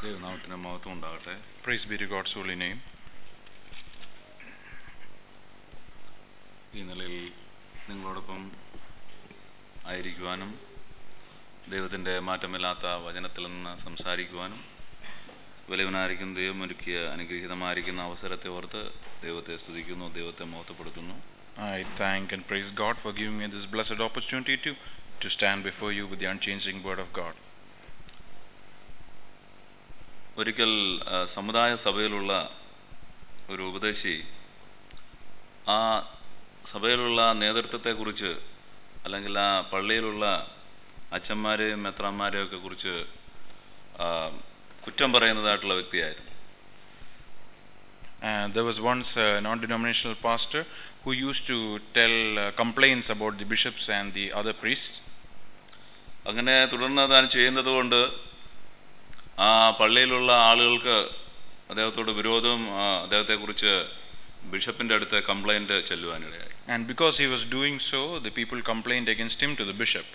ദൈവനാമത്തിന് മഹത്വം ഉണ്ടാകട്ടെ Praise be to God's holy name. ഈ നിലയിൽ നിങ്ങളോടൊപ്പം ആയിരിക്കുവാനും ദൈവത്തിൻ്റെ മാറ്റമില്ലാത്ത വചനത്തിൽ നിന്ന് സംസാരിക്കുവാനും വലിയവനായിരിക്കും ദൈവം ഒരുക്കിയ അനുഗ്രഹീതമായിരിക്കുന്ന അവസരത്തെ ഓർത്ത് ദൈവത്തെ സ്തുതിക്കുന്നു ദൈവത്തെ മഹത്വപ്പെടുത്തുന്നു I thank and praise God for giving me this blessed opportunity to, to stand before you with the unchanging word of God. ഒരിക്കൽ ആ, സമുദായ സഭയിലുള്ള ഒരു ഉപദേശി ആ സഭയിലുള്ള നേതൃത്വത്തെക്കുറിച്ച് അല്ലെങ്കിൽ ആ പള്ളിയിലുള്ള അച്ഛന്മാരെയും മെത്രാന്മാരെയും ഒക്കെ കുറിച്ച് ആ, കുറ്റം പറയുന്നതായിട്ടുള്ള വ്യക്തിയായിരുന്നു And there was once a non denominational pastor who used to tell uh, complaints about the bishops and the other priests. അങ്ങനെ തുടർന്ന് താൻ ചെയ്യുന്നത് കൊണ്ട് ആ പള്ളിയിലുള്ള ആളുകൾക്ക് അദ്ദേഹത്തോട് വിരോധവും ആ, അദ്ദേഹത്തെക്കുറിച്ച് ബിഷപ്പിന്റെ അടുത്ത് കംപ്ലൈന്റ് ചെല്ലുവാനിടയായി And because he was doing so, the people complained against him to the bishop.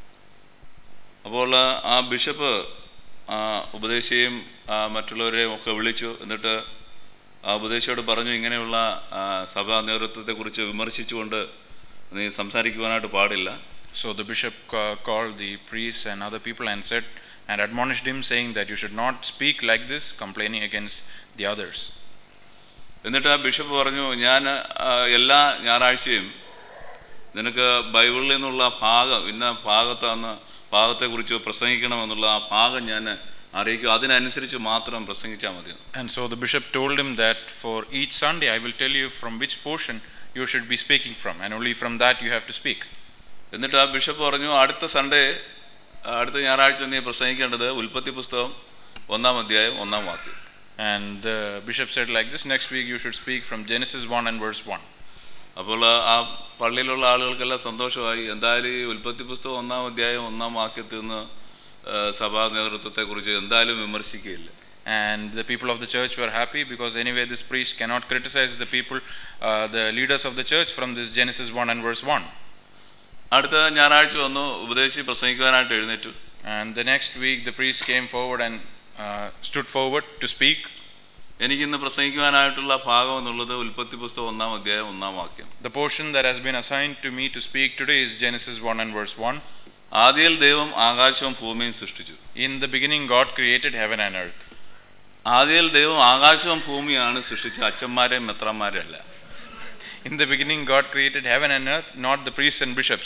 അപ്പോൾ ആ ബിഷപ്പ് ആ ഉപദേശിയെയും ആ മറ്റുള്ളവരെയും ഒക്കെ വിളിച്ചു എന്നിട്ട് ആ ഉപദേശിയോട് പറഞ്ഞു ഇങ്ങനെയുള്ള ആ, സഭാ നേതൃത്വത്തെക്കുറിച്ച് വിമർശിച്ചുകൊണ്ട് നീ സംസാരിക്കുവാനായിട്ട് പാടില്ല So the bishop ca- called the priests and other people and said and admonished him, saying that you should not speak like this, complaining against the others. എന്നിട്ട് ആ ബിഷപ്പ് പറഞ്ഞു ഞാൻ ആ, എല്ലാ ഞായറാഴ്ചയും നിനക്ക് ബൈബിളിൽ നിന്നുള്ള ഭാഗം ഇന്ന ഭാഗത്താണ് ഭാഗത്തെക്കുറിച്ച് പ്രസംഗിക്കണമെന്നുള്ള ആ ഭാഗം ഞാൻ അറിയിക്കും അതിനനുസരിച്ച് മാത്രം പ്രസംഗിച്ചാൽ മതി And so the bishop told him that for each Sunday I will tell you from which portion you should be speaking from, and only from that you have to speak. എന്നിട്ട് ആ ബിഷപ്പ് പറഞ്ഞു അടുത്ത Sunday അടുത്ത ഞായറാഴ്ച നീ പ്രസംഗിക്കേണ്ടത് ഉൽപ്പത്തി പുസ്തകം ഒന്നാം അധ്യായം ഒന്നാം വാക്യം And the bishop said like this next week you should speak from Genesis 1 and verse 1. അപ്പോൾ ആ പള്ളിയിലുള്ള ആളുകൾക്കെല്ലാം സന്തോഷമായി എന്തായാലും ഈ ഉൽപ്പത്തി പുസ്തകം ഒന്നാം അധ്യായം ഒന്നാം വാക്യത്തിൽ നിന്ന് ആ, സഭാ നേതൃത്വത്തെക്കുറിച്ച് എന്തായാലും വിമർശിക്കുകയില്ല And the people of the church were happy because anyway this priest cannot criticize the people, uh, the leaders of the church from this Genesis 1 and verse 1. അടുത്ത ഞായറാഴ്ച വന്നു ഉപദേശി പ്രസംഗിക്കുവാനായിട്ട് എഴുന്നേറ്റു And the next week the priest came forward and uh, stood forward to speak. എനിക്കിന്ന് പ്രസംഗിക്കുവാനായിട്ടുള്ള ഭാഗം എന്നുള്ളത് ഉൽപ്പത്തി പുസ്തകം ഒന്നാം അധ്യായം ഒന്നാം വാക്യം The portion that has been assigned to me to speak today is Genesis 1 and verse 1. ആദ്യയിൽ ദൈവം ആകാശവും ഭൂമിയും സൃഷ്ടിച്ചു In the beginning God created heaven and earth. ആദ്യയിൽ ദൈവം ആകാശവും ഭൂമിയാണ് സൃഷ്ടിച്ചത് അച്ഛന്മാരെയും മെത്രന്മാരെയും അല്ല In the beginning God created heaven and earth, not the priests and bishops.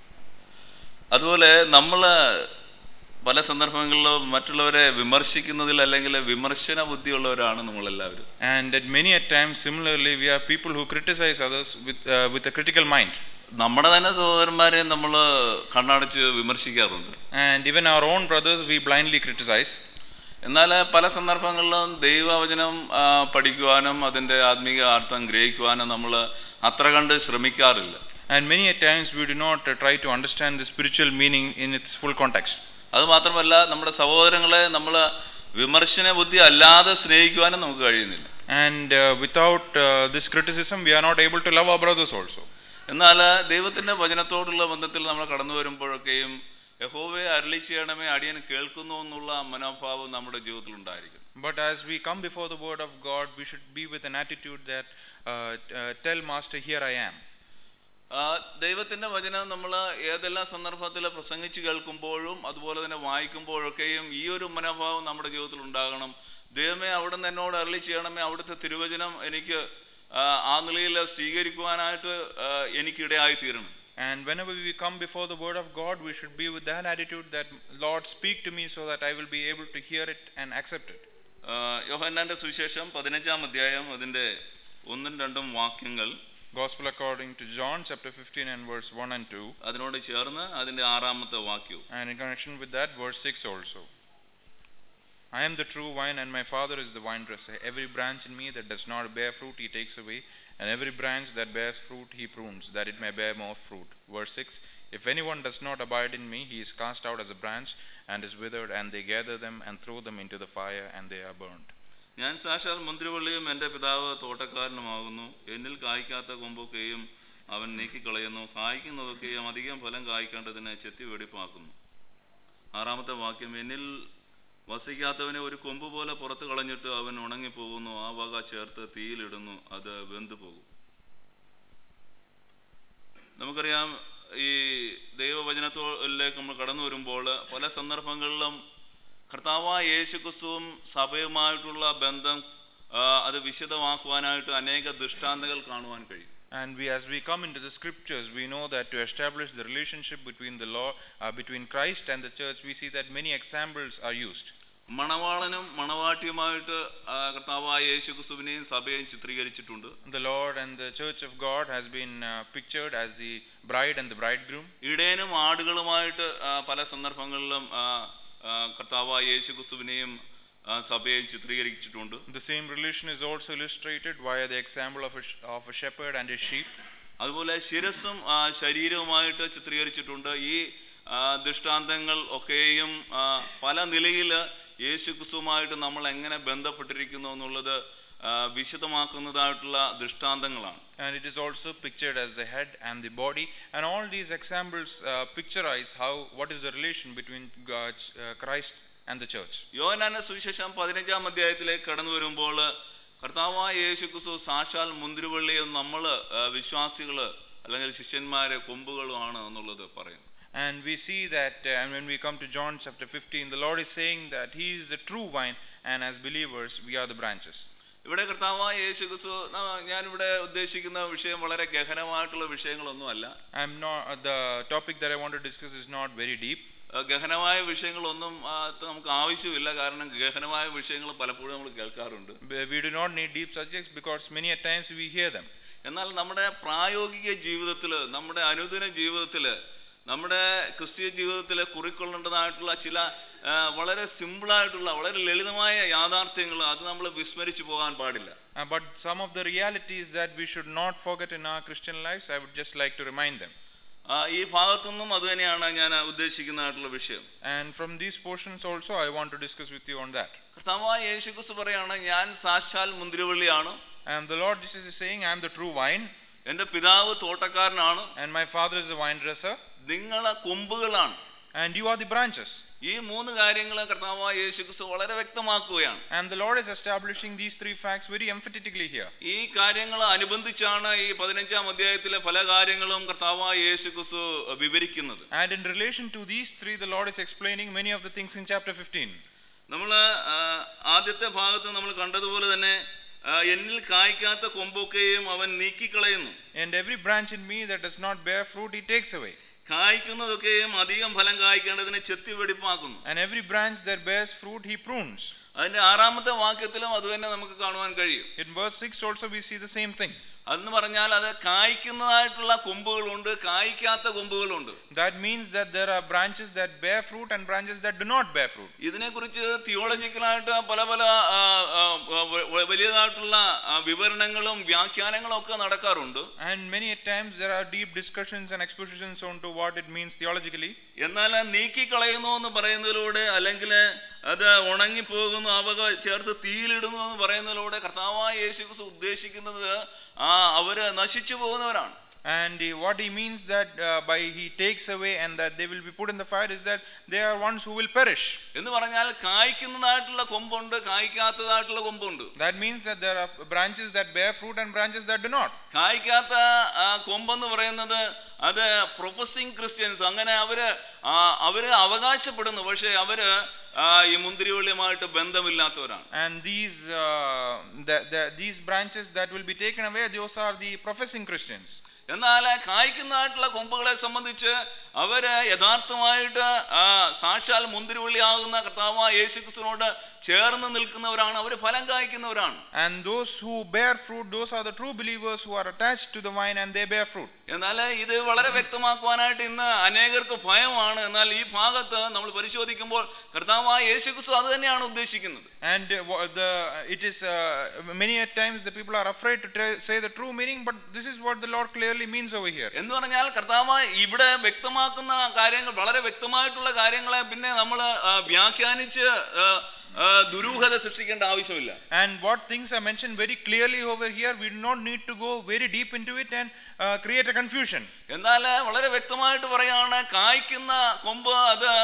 അതുപോലെ നമ്മൾ പല സന്ദർഭങ്ങളിലും മറ്റുള്ളവരെ വിമർശിക്കുന്നതിൽ അല്ലെങ്കിൽ വിമർശന ബുദ്ധിയുള്ളവരാണ് നമ്മളെല്ലാവരും And at many a times similarly we are people who criticize others with, uh, with a critical mind. നമ്മുടെ തന്നെ സഹോദരന്മാരെ നമ്മൾ കണ്ണടച്ച് വിമർശിക്കാറുണ്ട് And even our own brothers we blindly criticize. എന്നാൽ പല സന്ദർഭങ്ങളിലും ദൈവവചനം ആ, പഠിക്കുവാനും അതിൻ്റെ ആത്മീക അർത്ഥം ഗ്രഹിക്കുവാനും നമ്മൾ അത്ര കണ്ട് ശ്രമിക്കാറില്ല And many a times we do not uh, try to understand the spiritual meaning in its full context. അത് മാത്രമല്ല നമ്മുടെ സഹോദരങ്ങളെ നമ്മൾ വിമർശന ബുദ്ധി അല്ലാതെ സ്നേഹിക്കുവാനും നമുക്ക് കഴിയുന്നില്ല And uh, without uh, this criticism we are not able to love our brothers also. എന്നാൽ ദൈവത്തിന്റെ വചനത്തോടുള്ള ബന്ധത്തിൽ നമ്മൾ കടന്നു വരുമ്പോഴൊക്കെയും യഹോവയെ അരളി ചെയ്യണമേ അടിയൻ കേൾക്കുന്നു എന്നുള്ള മനോഭാവം നമ്മുടെ ജീവിതത്തിൽ ഉണ്ടായിരിക്കും But as we come before the word of God, we should be with an attitude that, uh, t- uh, tell Master, here I am. ആ, ദൈവത്തിന്റെ വചനം നമ്മൾ ഏതെല്ലാം സന്ദർഭത്തിൽ പ്രസംഗിച്ച് കേൾക്കുമ്പോഴും അതുപോലെ തന്നെ വായിക്കുമ്പോഴൊക്കെയും ഈ ഒരു മനോഭാവം നമ്മുടെ ജീവിതത്തിൽ ഉണ്ടാകണം ദൈവമേ അവിടുന്ന് എന്നോട് അരളി ചെയ്യണമേ അവിടുത്തെ തിരുവചനം എനിക്ക് ആ, ആ നിലയിൽ സ്വീകരിക്കുവാനായിട്ട് ആ, എനിക്കിടയായി തീരണം And whenever we come before the word of God, we should be with that attitude that, Lord, speak to me so that I will be able to hear it and accept it. ആ, യോഹന്നാന്റെ സുവിശേഷം പതിനഞ്ചാം അധ്യായം അതിന്റെ ഒന്നും രണ്ടും വാക്യങ്ങൾ Gospel according to John chapter 15 and verse 1 and 2. അതിനോട് ചേർന്ന് അതിന്റെ ആറാമത്തെ വാക്യവും And in connection with that, verse 6 also. I am the true vine, and my Father is the vine dresser. Every branch in me that does not bear fruit, he takes away, and every branch that bears fruit, he prunes, that it may bear more fruit. Verse 6 If anyone does not abide in me, he is cast out as a branch and is withered, and they gather them and throw them into the fire, and they are burned. ഞാൻ സാക്ഷാൽ മുന്തിരിവള്ളിയും എൻ്റെ പിതാവ് തോട്ടക്കാരനുമാകുന്നു എന്നിൽ കായ്ക്കാത്ത കൊമ്പൊക്കെയും അവൻ നീക്കിക്കളയുന്നു കായ്ക്കുന്നതൊക്കെയും അധികം ഫലം കായ്ക്കേണ്ടതിന് ചെത്തി വെടിപ്പാക്കുന്നു ആറാമത്തെ വാക്യം എന്നിൽ വസിക്കാത്തവനെ ഒരു കൊമ്പ് പോലെ പുറത്ത് കളഞ്ഞിട്ട് അവൻ ഉണങ്ങിപ്പോകുന്നു ആ വക ചേർത്ത് തീയിലിടുന്നു അത് വെന്തു പോകും നമുക്കറിയാം ഈ ദൈവവചനത്തിലേക്ക് നമ്മൾ കടന്നു വരുമ്പോൾ പല സന്ദർഭങ്ങളിലും കർത്താവായ യേശു ക്രിസ്തുവും സഭയുമായിട്ടുള്ള ബന്ധം ആ, അത് വിശദമാക്കുവാനായിട്ട് അനേക ദൃഷ്ടാന്തങ്ങൾ കാണുവാൻ കഴിയും And we, as we come into the scriptures, we know that to establish the relationship between the law, uh, between Christ and the church, we see that many examples are used. മണവാളനും മണവാട്ടിയുമായിട്ട് ആ, കർത്താവായ യേശു ക്രിസ്തുവിനെയും സഭയെയും ചിത്രീകരിച്ചിട്ടുണ്ട് The Lord and the church of God has been uh, pictured as the bride and the bridegroom. ഇടയനും ആടുകളുമായിട്ട് ആ, പല സന്ദർഭങ്ങളിലും ആ, ആ, കർത്താവായ യേശു ക്രിസ്തുവിനെയും ആ, സഭയെയും ചിത്രീകരിച്ചിട്ടുണ്ട് The same relation is also illustrated via the example of a, sh- of a shepherd and his sheep. അതുപോലെ ശിരസ്സും ആ, ശരീരവുമായിട്ട് ചിത്രീകരിച്ചിട്ടുണ്ട് ഈ ആ, ദൃഷ്ടാന്തങ്ങൾ ഒക്കെയും ആ, പല നിലയിൽ യേശു ക്രിസ്തുവുമായിട്ട് നമ്മൾ എങ്ങനെ ബന്ധപ്പെട്ടിരിക്കുന്നു എന്നുള്ളത് ആ, വിശദമാക്കുന്നതായിട്ടുള്ള ദൃഷ്ടാന്തങ്ങളാണ് And it is also pictured as the head and the body. And all these examples uh, picturize how, what is the relation between God's, uh, Christ and the church. യോഹന്നാന്റെ സുവിശേഷം പതിനഞ്ചാം അധ്യായത്തിലേക്ക് കടന്നു വരുമ്പോൾ കർത്താവായ യേശു ക്രിസ്തു സാക്ഷാൽ മുന്തിരിവള്ളിയും നമ്മൾ വിശ്വാസികൾ അല്ലെങ്കിൽ ശിഷ്യന്മാരെ കൊമ്പുകളുമാണ് എന്നുള്ളത് പറയും And we see that, uh, and when we come to John chapter 15, the Lord is saying that He is the true vine, and as believers, we are the branches. ഇവിടെ കർത്താവായ യേശു ക്രിസ്തു ന- ഞാനിവിടെ ഉദ്ദേശിക്കുന്ന വിഷയം വളരെ ഗഹനമായിട്ടുള്ള വിഷയങ്ങളൊന്നുമല്ല I'm not, uh, the topic that I want to discuss is not very deep. ആ, ഗഹനമായ വിഷയങ്ങളൊന്നും ആ, ത് നമുക്ക് ആവശ്യമില്ല കാരണം ഗഹനമായ വിഷയങ്ങൾ പലപ്പോഴും നമ്മൾ കേൾക്കാറുണ്ട് We we do not need deep subjects because many a times we hear them. എന്നാൽ നമ്മുടെ പ്രായോഗിക ജീവിതത്തിൽ നമ്മുടെ അനുദിന ജീവിതത്തിൽ നമ്മുടെ ക്രിസ്തീയ ജീവിതത്തിൽ കുറിക്കൊള്ളേണ്ടതായിട്ടുള്ള ചില ആ, വളരെ സിമ്പിളായിട്ടുള്ള വളരെ ലളിതമായ യാഥാർത്ഥ്യങ്ങൾ അത് നമ്മൾ വിസ്മരിച്ചു പോകാൻ പാടില്ല Uh, but some of the realities that we should not forget in our Christian lives, I would just like to remind them. ആ, ഈ ഭാഗത്തുനിന്നും അത് തന്നെയാണ് ഞാൻ ഉദ്ദേശിക്കുന്നതായിട്ടുള്ള വിഷയം And from these portions also, I want to discuss with you on that. കർത്താവായ യേശു ക്രിസ്തു പറയാണ് ഞാൻ സാക്ഷാൽ മുന്തിരിവള്ളിയാണ് And the Lord Jesus is saying, I am the true vine, എൻ്റെ പിതാവ് തോട്ടക്കാരനാണ് and my Father is the vine dresser, നിങ്ങളെ കൊമ്പുകളാണ് and you are the branches. ഈ മൂന്ന് കാര്യങ്ങൾ കർത്താവായ യേശു ക്രിസ്തു വളരെ വ്യക്തമാക്കുകയാണ് And the Lord is establishing these three facts very emphatically here. ഈ കാര്യങ്ങൾ അനുബന്ധിച്ചാണ് ഈ പതിനഞ്ചാം അധ്യായത്തിലെ പല കാര്യങ്ങളും കർത്താവായ യേശു ക്രിസ്തു വിവരിക്കുന്നത് And in relation to these three, the Lord is explaining many of the things in chapter 15. നമ്മൾ ആദ്യത്തെ ഭാഗത്ത് നമ്മൾ കണ്ടതുപോലെ തന്നെ ആ, എന്നിൽ കായ്ക്കാത്ത കൊമ്പൊക്കെയും അവൻ നീക്കിക്കളയുന്നു And every branch in me that does not bear fruit, he takes away. കായ്ക്കുന്നതൊക്കെയും അധികം ഫലം കായ്ക്കേണ്ടതിനെ ചെത്തി വെടിപ്പാക്കുന്നു And every branch that bears fruit, he prunes. അതിന്റെ ആറാമത്തെ വാക്യത്തിലും അത് തന്നെ നമുക്ക് കാണുവാൻ കഴിയും In verse 6 also, we see the same thing. അതെന്ന് പറഞ്ഞാൽ അത് കായ്ക്കുന്നതായിട്ടുള്ള കൊമ്പുകളുണ്ട് കായ്ക്കാത്ത കൊമ്പുകളുണ്ട് That means that there are branches that bear fruit and branches that do not bear fruit. ഇതിനെക്കുറിച്ച് തിയോളജിക്കലായിട്ട് പല പല ആ, ആ, വ- വ- വലിയതായിട്ടുള്ള ആ, വിവരണങ്ങളും വ്യാഖ്യാനങ്ങളും ഒക്കെ നടക്കാറുണ്ട് And many a times there are deep discussions and expositions onto what it means theologically. എന്നാൽ നീക്കിക്കളയുന്നു എന്ന് പറയുന്നതിലൂടെ അല്ലെങ്കിൽ അത് ഉണങ്ങിപ്പോകുന്നു അവക ചേർത്ത് തീയിലിടുന്നു എന്ന് പറയുന്നതിലൂടെ കർത്താവായ യേശു ക്രിസ്തു ഉദ്ദേശിക്കുന്നത് ആ അവര് നശിച്ചു പോകുന്നവരാണ് And uh, what he means that uh, by he takes away and that they will be put in the fire is that they are ones who will perish. എന്ന് പറഞ്ഞാൽ കായ്ക്കുന്നതായിട്ടുള്ള കൊമ്പുണ്ട് കായ്ക്കാത്തതായിട്ടുള്ള കൊമ്പുണ്ട് That means that there are branches that bear fruit and branches that do not. കായ്ക്കാത്ത ആ, കൊമ്പെന്ന് പറയുന്നത് അത് professing Christians അങ്ങനെ അവര് ആ, അവര് അവകാശപ്പെടുന്നു പക്ഷെ അവര് ആ, ഈ മുന്തിരിവള്ളിയുമായിട്ട് ബന്ധമില്ലാത്തവരാണ് And these uh, the, the, these branches that will be taken away, those are the professing Christians. എന്നാൽ കായ്ക്കുന്നതായിട്ടുള്ള കൊമ്പുകളെ സംബന്ധിച്ച് അവര് യഥാർത്ഥമായിട്ട് ആ, സാക്ഷാൽ മുന്തിരിവള്ളിയാകുന്ന കർത്താവായ യേശുക്രിസ്തുവിനോട് ചേർന്ന് നിൽക്കുന്നവരാണ് അവർ ഫലം കായ്ക്കുന്നവരാണ് And those who bear fruit, those are the true believers who are attached to the vine and they bear fruit. എന്നാൽ ഇത് വളരെ വ്യക്തമാക്കുവാനായിട്ട് ഇന്ന് അനേകർക്ക് ഭയമാണ് എന്നാൽ ഈ ഭാഗത്ത് നമ്മൾ പരിശോധിക്കുമ്പോൾ കർത്താവായ യേശുക്രിസ്തു അത് തന്നെയാണ് ഉദ്ദേശിക്കുന്നത് And uh, wha- the it is uh, many a times the people are afraid to tra- say the true meaning, but this is what the Lord clearly means over here. എന്ന് പറഞ്ഞാൽ കർത്താവ് ഇവിടെ വ്യക്തമാക്കുന്ന കാര്യങ്ങൾ വളരെ വ്യക്തമായിട്ടുള്ള കാര്യങ്ങളെ പിന്നെ നമ്മൾ വ്യാഖ്യാനിച്ച് ആ, ആ, ദുരൂഹത സൃഷ്ടിക്കേണ്ട ആവശ്യമില്ല And what things are mentioned very clearly over here, we do not need to go very deep into it and uh, create a confusion. എന്നാൽ വളരെ വ്യക്തമായിട്ട് പറയാണ് കായ്ക്കുന്ന കൊമ്പ് അത്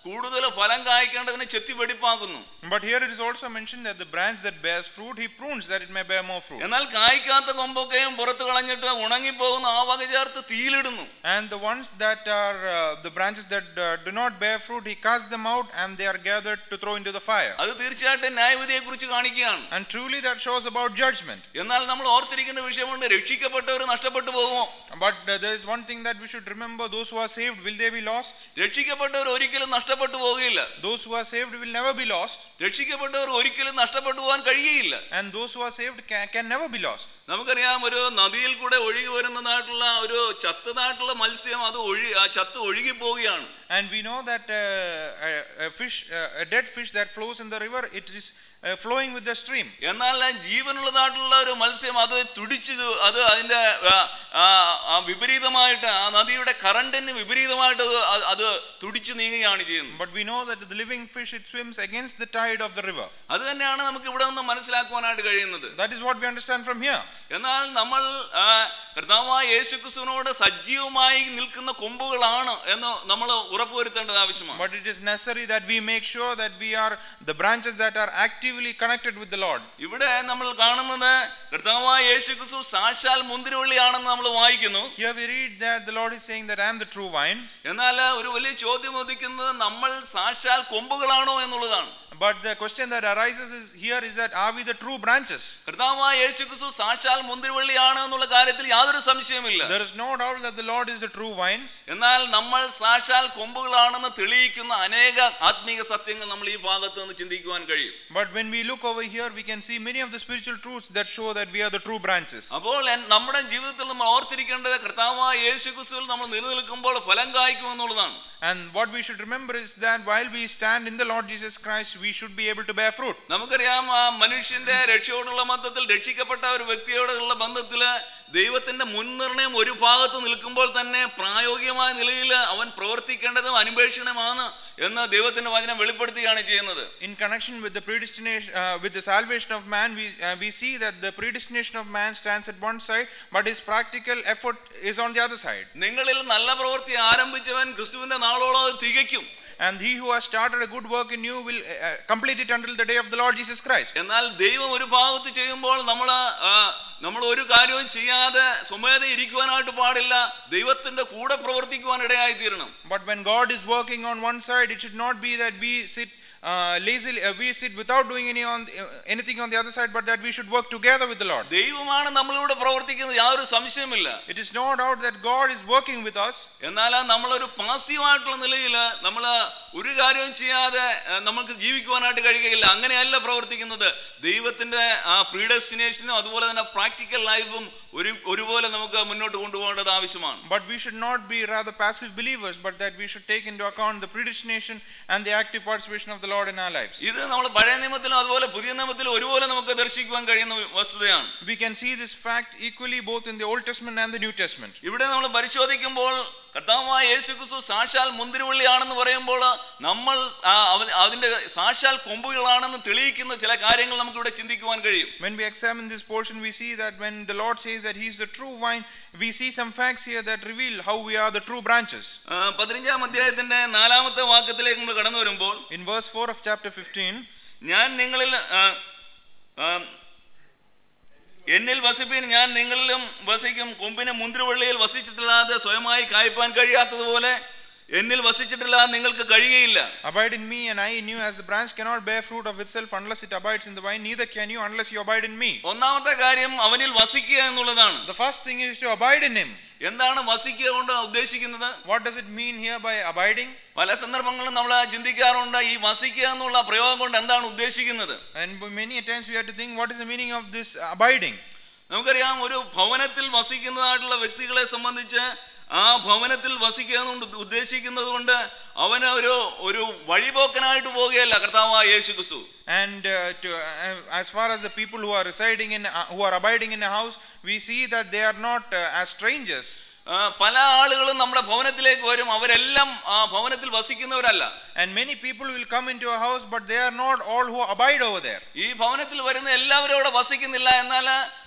കൂടുതൽ ഫലം കായ്ക്കേണ്ടതിനെ ചെത്തി വെടിപ്പാക്കുന്നു But here it is also mentioned that the branch that bears fruit, he prunes that it may bear more fruit. എന്നാൽ കായ്ക്കാത്ത കൊമ്പൊക്കെയും പുറത്ത് കളഞ്ഞിട്ട് ഉണങ്ങിപ്പോകുന്ന ആ വക ചേർത്ത് തീയിലിടുന്നു And the ones that are uh, the branches that uh, do not bear fruit, he casts them out and they are gathered to throw into the fire. അത് തീർച്ചയായിട്ടും ന്യായവിധിയെ കുറിച്ച് കാണിക്കുകയാണ് And truly that shows about judgment. എന്നാൽ നമ്മൾ ഓർത്തിരിക്കുന്ന വിഷയമുണ്ട് രക്ഷിക്കപ്പെട്ടവർ നഷ്ടപ്പെട്ടു പോകുമോ But uh, there is one thing that we should remember those who are saved, will they be lost? രക്ഷിക്കപ്പെട്ടവർ ഒരിക്കലും നഷ്ടപ്പെട്ടു പോകുകയില്ല Those who are saved will never be lost. രക്ഷിക്കപ്പെട്ടവർ ഒരിക്കലും നഷ്ടപ്പെട്ടു പോകാൻ കഴിയുകയില്ല And those who are saved can, can never be lost. നമുക്കറിയാം ഒരു നദിയിൽ കൂടെ ഒഴുകി വരുന്നതായിട്ടുള്ള ഒരു ചത്തതായിട്ടുള്ള മത്സ്യം അത് ഒഴി ആ ചത്ത് ഒഴുകി പോവുകയാണ് And we know that uh, a, a fish, uh, a dead fish that flows in the river, it is uh, flowing with the stream. എന്നാൽ ആ ജീവനുള്ളതായിട്ടുള്ള ഒരു മത്സ്യം അത് തുടിച്ച് അത് അതിന്റെ ആ, ആ, ആ വിപരീതമായിട്ട് ആ നദിയുടെ കറണ്ടിന് വിപരീതമായിട്ട് അത് അത് അത് തുടിച്ചു നീങ്ങുകയാണ് ചെയ്യുന്നത് But we know that the living fish, it swims against the tide of the river. അത് തന്നെയാണ് നമുക്ക് ഇവിടെ നിന്ന് മനസ്സിലാക്കുവാനായിട്ട് കഴിയുന്നത് That is what we understand from here. എന്നാൽ നമ്മൾ ആ, കർത്താവായ യേശുക്രിസ്തുവിനോട് സജീവമായി നിൽക്കുന്ന കൊമ്പുകളാണ് എന്ന് നമ്മൾ ഉറപ്പുവരുത്തേണ്ടത് ആവശ്യമാണ് But it is necessary that we make sure that we are the branches that are actively connected with the Lord. ഇവിടെ നമ്മൾ കാണുന്നത് കർത്താവായ യേശുക്രിസ്തു സാക്ഷാൽ മുന്തിരിവള്ളിയാണെന്ന് നമ്മൾ വായിക്കുന്നു Here we read that the Lord is saying that I am the true vine. എന്നാൽ ഒരു വലിയ ചോദ്യം ഉദിക്കുന്നത് നമ്മൾ സാക്ഷാൽ കൊമ്പുകളാണോ എന്നുള്ളതാണ് But the question that arises is here is that are we the true branches? കർത്താവായ യേശുക്രിസ്തു സാക്ഷാൽ മുന്തിരിവള്ളിയാണ് എന്നുള്ള കാര്യത്തിൽ യാതൊരു സംശയമില്ല There is no doubt that the Lord is the true vine. എന്നാൽ നമ്മൾ സാക്ഷാൽ കൊമ്പുകളാണെന്ന് തെളിയിക്കുന്ന അനേക ആത്മീക സത്യങ്ങൾ നമ്മൾ ഈ ഭാഗത്ത് നിന്ന് ചിന്തിക്കുവാൻ കഴിയും But when we look over here, we can see many of the spiritual truths that show that we are the true branches. അപ്പോൾ എൻ- നമ്മുടെ ജീവിതത്തിൽ നമ്മൾ ഓർത്തിരിക്കേണ്ടത് കർത്താവായ യേശുക്രിസ്തുവിൽ നമ്മൾ നിലനിൽക്കുമ്പോൾ ഫലം കായ്ക്കും എന്നുള്ളതാണ് And what we should remember is that while we stand in the Lord Jesus Christ, we should be able to bear fruit. നമുക്കറിയാം ആ മനുഷ്യന്റെ രക്ഷയോടുള്ള ബന്ധത്തിൽ രക്ഷിക്കപ്പെട്ട ഒരു വ്യക്തിയോടുള്ള ബന്ധത്തില് ദൈവത്തിന്റെ മുൻനിർണയം ഒരു ഭാഗത്ത് നിൽക്കുമ്പോൾ തന്നെ പ്രായോഗികമായ നിലയിൽ അവൻ പ്രവർത്തിക്കേണ്ടതും അനുപേക്ഷണമാണ് എന്ന് ദൈവത്തിന്റെ വചനം വെളിപ്പെടുത്തുകയാണ് ചെയ്യുന്നത് In connection with the predestination, uh, with the salvation of man, we uh, we see that the predestination of man stands at one side, but his practical effort is on the other side. നിങ്ങളിൽ നല്ല പ്രവൃത്തി ആരംഭിച്ചവൻ ക്രിസ്തുവിന്റെ നാളോളം അത് തികയ്ക്കും And he who has started a good work in you will uh, uh, complete it until the day of the Lord Jesus Christ. എന്നാൽ ദൈവം ഒരു ഭാഗത്ത് ചെയ്യുമ്പോൾ നമ്മൾ നമ്മൾ ഒരു കാര്യവും ചെയ്യാതെ സ്വമേധ ഇരിക്കുവാനായിട്ട് പാടില്ല ദൈവത്തിന്റെ കൂടെ പ്രവർത്തിക്കുവാൻ ഇടയായി തീരണം But when God is working on one side, it should not be that we sit uh, lazily, uh, we sit without doing any on uh, anything on the other side, but that we should work together with the Lord. ദൈവമാണ് നമ്മളിവിടെ പ്രവർത്തിക്കുന്നത് യാതൊരു സംശയമില്ല It is no doubt that God is working with us, എന്നാൽ നമ്മളൊരു പാസീവായിട്ടുള്ള നിലയിൽ നമ്മൾ ഒരു കാര്യവും ചെയ്യാതെ ആ, നമുക്ക് ജീവിക്കുവാനായിട്ട് കഴിയുകയില്ല അങ്ങനെയല്ല പ്രവർത്തിക്കുന്നത് ദൈവത്തിന്റെ ആ പ്രീഡെസ്റ്റിനേഷനും അതുപോലെ തന്നെ പ്രാക്ടിക്കൽ ലൈഫും ഒരു ഒരുപോലെ നമുക്ക് മുന്നോട്ട് കൊണ്ടുപോകേണ്ടത് ആവശ്യമാണ് but we should not be rather passive believers, but that we should take into account the predestination and the active participation of the Lord in our lives. ഇത് നമ്മൾ പഴയ നിയമത്തിലും അതുപോലെ പുതിയ നിയമത്തിലും ഒരുപോലെ നമുക്ക് ദർശിക്കുവാൻ കഴിയുന്ന വസ്തുതയാണ് We can see this fact equally both in the Old Testament and the New Testament. ഇവിടെ നമ്മൾ പരിശോധിക്കുമ്പോൾ കർത്താവായ യേശുക്രിസ്തു സാക്ഷാൽ മുന്തിരിവള്ളിയാണെന്ന് പറയുമ്പോൾ നമ്മൾ ആ, അവ- അതിന്റെ സാക്ഷാൽ കൊമ്പുകളാണെന്ന് തെളിയിക്കുന്ന ചില കാര്യങ്ങൾ നമുക്കിവിടെ ചിന്തിക്കുവാൻ കഴിയും When we examine this portion, we see that when the Lord says that He is the true vine, we see some facts here that reveal how we are the true branches. ആ, പതിനഞ്ചാം അധ്യായത്തിന്റെ നാലാമത്തെ വാക്യത്തിലേക്ക് നമ്മൾ കടന്നു വരുമ്പോൾ In verse 4 of chapter 15, ഞാൻ നിങ്ങളിൽ ആ, ആ, എന്നിൽ വസിപ്പീൻ ഞാൻ നിങ്ങളിലും വസിക്കും കൊമ്പിന് മുന്തിരിവള്ളിയിൽ വസിച്ചിട്ടില്ലാതെ സ്വയമായി കായ്പാൻ കഴിയാത്തതുപോലെ എന്നിൽ വസിച്ചിട്ടില്ലാതെ നിങ്ങൾക്ക് കഴിയുകയില്ല Abide in me, and I in you, as the branch cannot bear fruit of itself unless it abides in the vine, neither can you unless you abide in me. ഒന്നാമത്തെ കാര്യം അവനിൽ വസിക്കുക എന്നുള്ളതാണ് The first thing is to abide in Him. എന്താണ് വസിക്കുക കൊണ്ട് ഉദ്ദേശിക്കുന്നത് What does it mean here by abiding? പല സന്ദർഭങ്ങളിലും നമ്മൾ ചിന്തിക്കാറുണ്ട് ഈ വസിക്കുക എന്നുള്ള പ്രയോഗം കൊണ്ട് എന്താണ് ഉദ്ദേശിക്കുന്നത് And by many times we have to think, what is the meaning of this abiding? നമുക്കറിയാം ഒരു ഭവനത്തിൽ വസിക്കുന്നതായിട്ടുള്ള വ്യക്തികളെ സംബന്ധിച്ച് ആ ഭവനത്തിൽ വസിക്കുക എന്നുകൊണ്ട് ഉദ്ദേശിക്കുന്നത് കൊണ്ട് അവന് ഒരു ഒരു വഴിപോക്കനായിട്ട് പോവുകയല്ല കർത്താവായ യേശു ക്രിസ്തു And uh, to, uh, as far as the people who are residing in, uh, who are abiding in a house, we see that they are not uh, as strangers. ആ, പല ആളുകളും നമ്മുടെ ഭവനത്തിലേക്ക് വരും അവരെല്ലാം ആ ഭവനത്തിൽ വസിക്കുന്നവരല്ല And many people will come into a house, but they are not all who abide over there. ഈ ഭവനത്തിൽ വരുന്ന എല്ലാവരും അവിടെ വസിക്കുന്നില്ല എന്നാൽ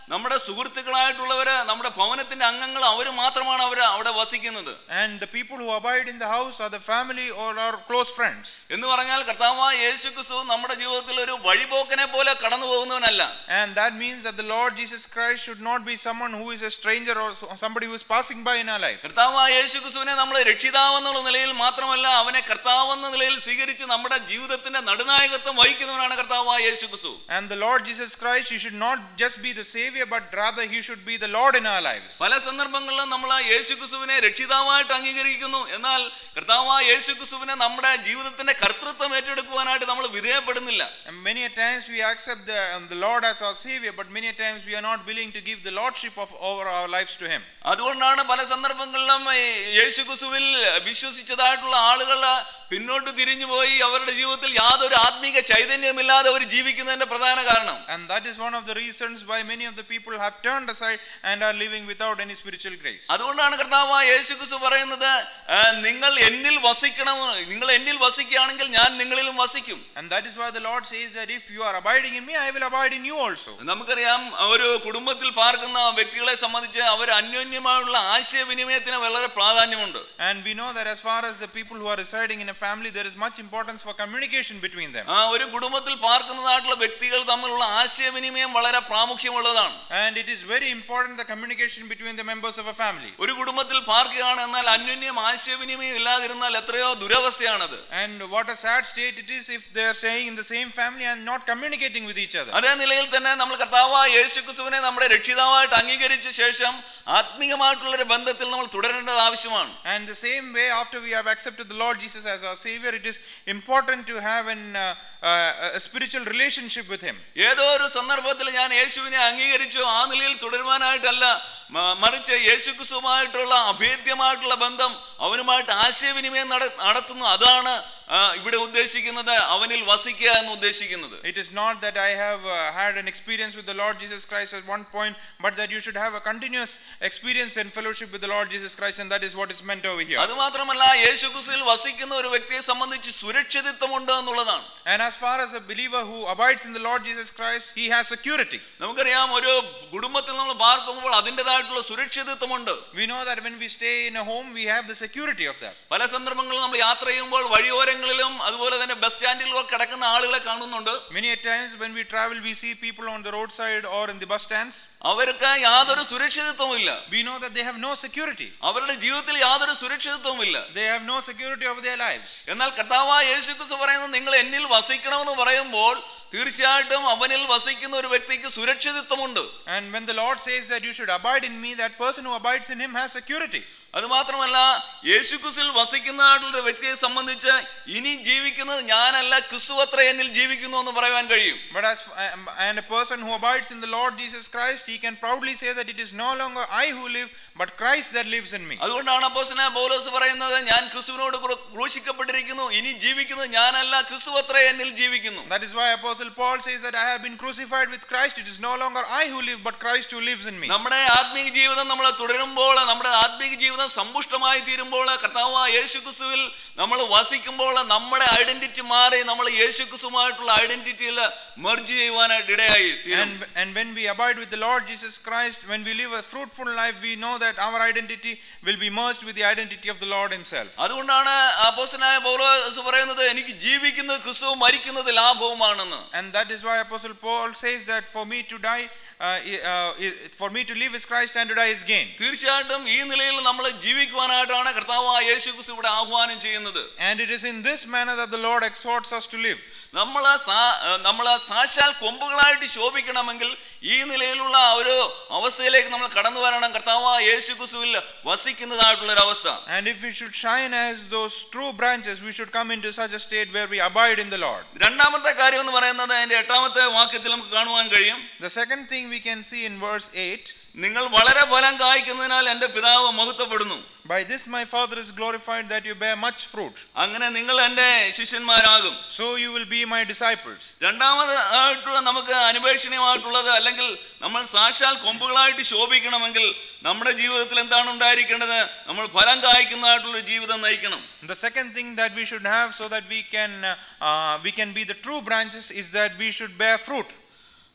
നമ്മുടെ സുഹൃത്തുക്കളായിട്ടുള്ളവര് നമ്മുടെ ഭവനത്തിന്റെ അംഗങ്ങൾ അവർ മാത്രമാണ് അവർ അവിടെ വസിക്കുന്നത് And the people who abide in the house are the family or our close friends. എന്ന് പറഞ്ഞാൽ കർത്താവായ യേശു ക്രിസ്തു നമ്മുടെ ജീവിതത്തിൽ ഒരു വഴിപോക്കനെ പോലെ കടന്നു പോകുന്നവനല്ല And that means that the Lord Jesus Christ should not be someone who is a stranger or so- somebody who is passing by in our life. കർത്താവായ യേശു ക്രിസ്തുവിനെ നമ്മൾ രക്ഷിതാവെന്നുള്ള നിലയിൽ മാത്രമല്ല അവനെ കർത്താവെന്ന നിലയിൽ സ്വീകരിച്ച് നമ്മുടെ ജീവിതത്തിന്റെ നടുനായകത്വം വഹിക്കുന്നവനാണ് കർത്താവായ യേശു ക്രിസ്തു And the Lord Jesus Christ, He should not just be the Savior, but rather He should be the Lord in our lives. പല സന്ദർഭങ്ങളിലും നമ്മൾ ആ യേശു ക്രിസ്തുവിനെ രക്ഷിതാവായിട്ട് അംഗീകരിക്കുന്നു എന്നാൽ കർത്താവായ യേശു ക്രിസ്തുവിനെ നമ്മുടെ ജീവിതത്തിന്റെ കർത്തൃത്വം ഏറ്റെടുക്കുവാനായിട്ട് നമ്മൾ വിധേയപ്പെടുന്നില്ല And many a times we accept the, um, the Lord as our Savior, but many a times we are not willing to give the Lordship of over our lives to Him. അതുകൊണ്ടാണ് പല സന്ദർഭങ്ങളിലും ഈ യേശു ക്രിസ്തുവിൽ വിശ്വസിച്ചതായിട്ടുള്ള ആളുകൾ പിന്നോട്ട് തിരിഞ്ഞുപോയി അവരുടെ ജീവിതത്തിൽ യാതൊരു ആത്മീക ചൈതന്യമില്ലാതെ അവർ ജീവിക്കുന്നതിന്റെ പ്രധാന കാരണം And that is one of the reasons why many of the people have turned aside and are living without any spiritual grace. അതുകൊണ്ടാണ് കർത്താവ് യേശു ക്രിസ്തു പറയുന്നത് ആ, നിങ്ങൾ എന്നിൽ വസിക്കണം നിങ്ങൾ എന്നിൽ വസിക്കുകയാണെങ്കിൽ ഞാൻ നിങ്ങളിലും വസിക്കും And that is why the Lord says that if you are abiding in me, I will abide in you also. നമുക്കറിയാം ഒരു കുടുംബത്തിൽ പാർക്കുന്ന വ്യക്തികളെ സംബന്ധിച്ച് അവർ അന്യോന്യമായുള്ള ആശയവിനിമയത്തിന് വളരെ പ്രാധാന്യമുണ്ട് And we know that as far as the people who are residing in a family, there is much importance for communication between them. ആ ഒരു കുടുംബത്തിൽ പാർക്കുന്നതായിട്ടുള്ള വ്യക്തികൾ തമ്മിലുള്ള ആശയവിനിമയം വളരെ പ്രാമുഖ്യമുള്ളതാണ് And it is very important the communication between the members of a family. ഒരു കുടുംബത്തിൽ പാർക്കുകയാണ് എന്നാൽ അന്യോന്യം ആശയവിനിമയം ഇല്ലാതിരുന്നാൽ എത്രയോ ദുരവസ്ഥയാണത് And what a sad state it is if they are staying in the same family and not communicating with each other. അതേ നിലയിൽ തന്നെ നമ്മൾ കർത്താവായ യേശു ക്രിസ്തുവിനെ നമ്മുടെ രക്ഷിതാവായിട്ട് അംഗീകരിച്ച ശേഷം ആത്മീയമായിട്ടുള്ള ഒരു ബന്ധത്തിൽ നമ്മൾ തുടരേണ്ടത് ആവശ്യമാണ് And the same way, after we have accepted the Lord Jesus as our Savior, it is important to have an, uh, uh, a spiritual relationship with Him. ഏതോ ഒരു സന്ദർഭത്തിൽ ഞാൻ യേശുവിനെ അംഗീകരിച്ചു ആ നിലയിൽ തുടരുവാനായിട്ടല്ല മ- മറിച്ച് യേശു ക്രിസ്തുവുമായിട്ടുള്ള അഭേദ്യമായിട്ടുള്ള ബന്ധം അവനുമായിട്ട് ആശയവിനിമയം നട- നടത്തുന്നു അതാണ് ആ, ഇവിടെ ഉദ്ദേശിക്കുന്നത് അവനിൽ വസിക്കുക എന്ന് ഉദ്ദേശിക്കുന്നത് It is not that I have uh, had an experience with the Lord Jesus Christ at one point, but that you should have a continuous experience and fellowship with the Lord Jesus Christ, and that is what is meant over here. അത് മാത്രമല്ല യേശു ക്രിസ്തുവിൽ വസിക്കുന്ന ഒരു വ്യക്തിയെ സംബന്ധിച്ച് സുരക്ഷിതത്വമുണ്ട് എന്നുള്ളതാണ് And as far as a believer who abides in the Lord Jesus Christ, he has security. നമുക്കറിയാം ഒരു കുടുംബത്തിൽ നമ്മൾ പാർക്കുമ്പോൾ അതിൻ്റെതായിട്ടുള്ള സുരക്ഷിതത്വമുണ്ട് We know that when we stay in a home, we have the security of that. പല സന്ദർഭങ്ങളിൽ നമ്മൾ യാത്ര ചെയ്യുമ്പോൾ വഴിയോരങ്ങളിലും അതുപോലെ തന്നെ ബസ് സ്റ്റാൻഡിലും ഒക്കെ കിടക്കുന്ന ആളുകളെ കാണുന്നുണ്ട് Many a times when we travel, we see people on the roadside or in the bus stands. അവർക്ക് യാതൊരു സുരക്ഷിതത്വമില്ല We know that they have no security. അവരുടെ ജീവിതത്തിൽ യാതൊരു സുരക്ഷിതത്വമില്ല They have no security over their lives. എന്നാൽ കർത്താവായ യേശു ക്രിസ്തു പറയുന്നത് നിങ്ങൾ എന്നിൽ വസിക്കണമെന്ന് പറയുമ്പോൾ തീർച്ചയായിട്ടും അവനിൽ വസിക്കുന്ന ഒരു വ്യക്തിക്ക് സുരക്ഷിതത്വമുണ്ട് And when the Lord says that you should abide in me, that person who abides in him has security. അത് മാത്രമല്ല യേശു ക്രിസ്തുവിൽ വസിക്കുന്നതായിട്ടുള്ള ഒരു വ്യക്തിയെ സംബന്ധിച്ച് ഇനി ജീവിക്കുന്നത് ഞാനല്ല ക്രിസ്തു അത്ര എന്നിൽ ജീവിക്കുന്നു എന്ന് പറയുവാൻ കഴിയും But as um, and a person who abides in the Lord Jesus Christ, he can proudly say that it is no longer I who live, but Christ that lives in me. അതുകൊണ്ടാണ് അപ്പോസ്തലനായ പൗലോസ് പറയുന്നത് ഞാൻ ക്രിസ്തുവിനോട് crew- ക്രൂശിക്കപ്പെട്ടിരിക്കുന്നു ഇനി ജീവിക്കുന്നത് ഞാനല്ല ക്രിസ്തു അത്ര എന്നിൽ ജീവിക്കുന്നു That is why Apostle Paul says that I have been crucified with Christ. It is no longer I who live, but Christ who lives in me. നമ്മുടെ ആത്മീയ ജീവിതം നമ്മൾ തുടരുമ്പോൾ നമ്മുടെ ആത്മീയ ജീവിതം സമ്പുഷ്ടമായി തീരുമ്പോൾ കർത്താവ് യേശു ക്രിസ്തുവിൽ നമ്മൾ വസിക്കുമ്പോൾ നമ്മുടെ ഐഡന്റിറ്റി മാറി നമ്മൾ യേശു ക്രിസ്തുമായിട്ടുള്ള ഐഡന്റിറ്റിയിൽ മെർജ് ചെയ്യുവാനായിട്ട് ഇടയായി തീരും And, and when we abide with the Lord Jesus Christ, when we live a fruitful life, we know that our identity will be merged with the identity of the Lord Himself. അതുകൊണ്ടാണ് അപ്പോസ്തലനായ പൗലോസ് പറയുന്നത് എനിക്ക് ജീവിക്കുന്നത് ക്രിസ്തുവും മരിക്കുന്നത് ലാഭവുമാണെന്ന് And that is why Apostle Paul says that for me to die, uh, i- uh, i- for me to live is Christ and to die is gain. തീർച്ചയായിട്ടും ഈ നിലയിൽ നമ്മൾ ജീവിക്കുവാനായിട്ടാണ് കർത്താവ് യേശു ക്രിസ്തു ഇവിടെ ആഹ്വാനം ചെയ്യുന്നത് And it is in this manner that the Lord exhorts us to live. നമ്മൾ നമ്മൾ സാക്ഷാൽ കൊമ്പുകളായിട്ട് ശോഭിക്കണമെങ്കിൽ ഈ നിലയിലുള്ള ഒരു അവസ്ഥയിലേക്ക് നമ്മൾ കടന്നു വരണം കർത്താവ് യേശു ക്രിസ്തുവിൽ വസിക്കുന്നതായിട്ടുള്ള ഒരു അവസ്ഥ And if we should shine as those true branches, we should come into such a state where we abide in the Lord. രണ്ടാമത്തെ കാര്യം എന്ന് പറയുന്നത് അതിന്റെ എട്ടാമത്തെ വാക്യത്തിൽ നമുക്ക് കാണുവാൻ കഴിയും The second thing we can see in verse 8 നിങ്ങൾ വളരെ ഫലം കായ്ക്കുന്നതിനാൽ എന്റെ പിതാവ് മഹത്വപ്പെടുന്നു By this my Father is glorified that you bear much fruit. അങ്ങനെ നിങ്ങൾ എന്റെ ശിഷ്യന്മാരാകും So you will be my disciples. രണ്ടാമത് ആയിട്ടുള്ള നമുക്ക് അനുപേക്ഷണീയമായിട്ടുള്ളത് അല്ലെങ്കിൽ നമ്മൾ സാക്ഷാൽ കൊമ്പുകളായിട്ട് ശോഭിക്കണമെങ്കിൽ നമ്മുടെ ജീവിതത്തിൽ എന്താണ് ഉണ്ടായിരിക്കേണ്ടത് നമ്മൾ ഫലം കായ്ക്കുന്നതായിട്ടുള്ള ഒരു ജീവിതം നയിക്കണം The second thing that we should have so that we can uh, uh, we can be the true branches is that we should bear fruit.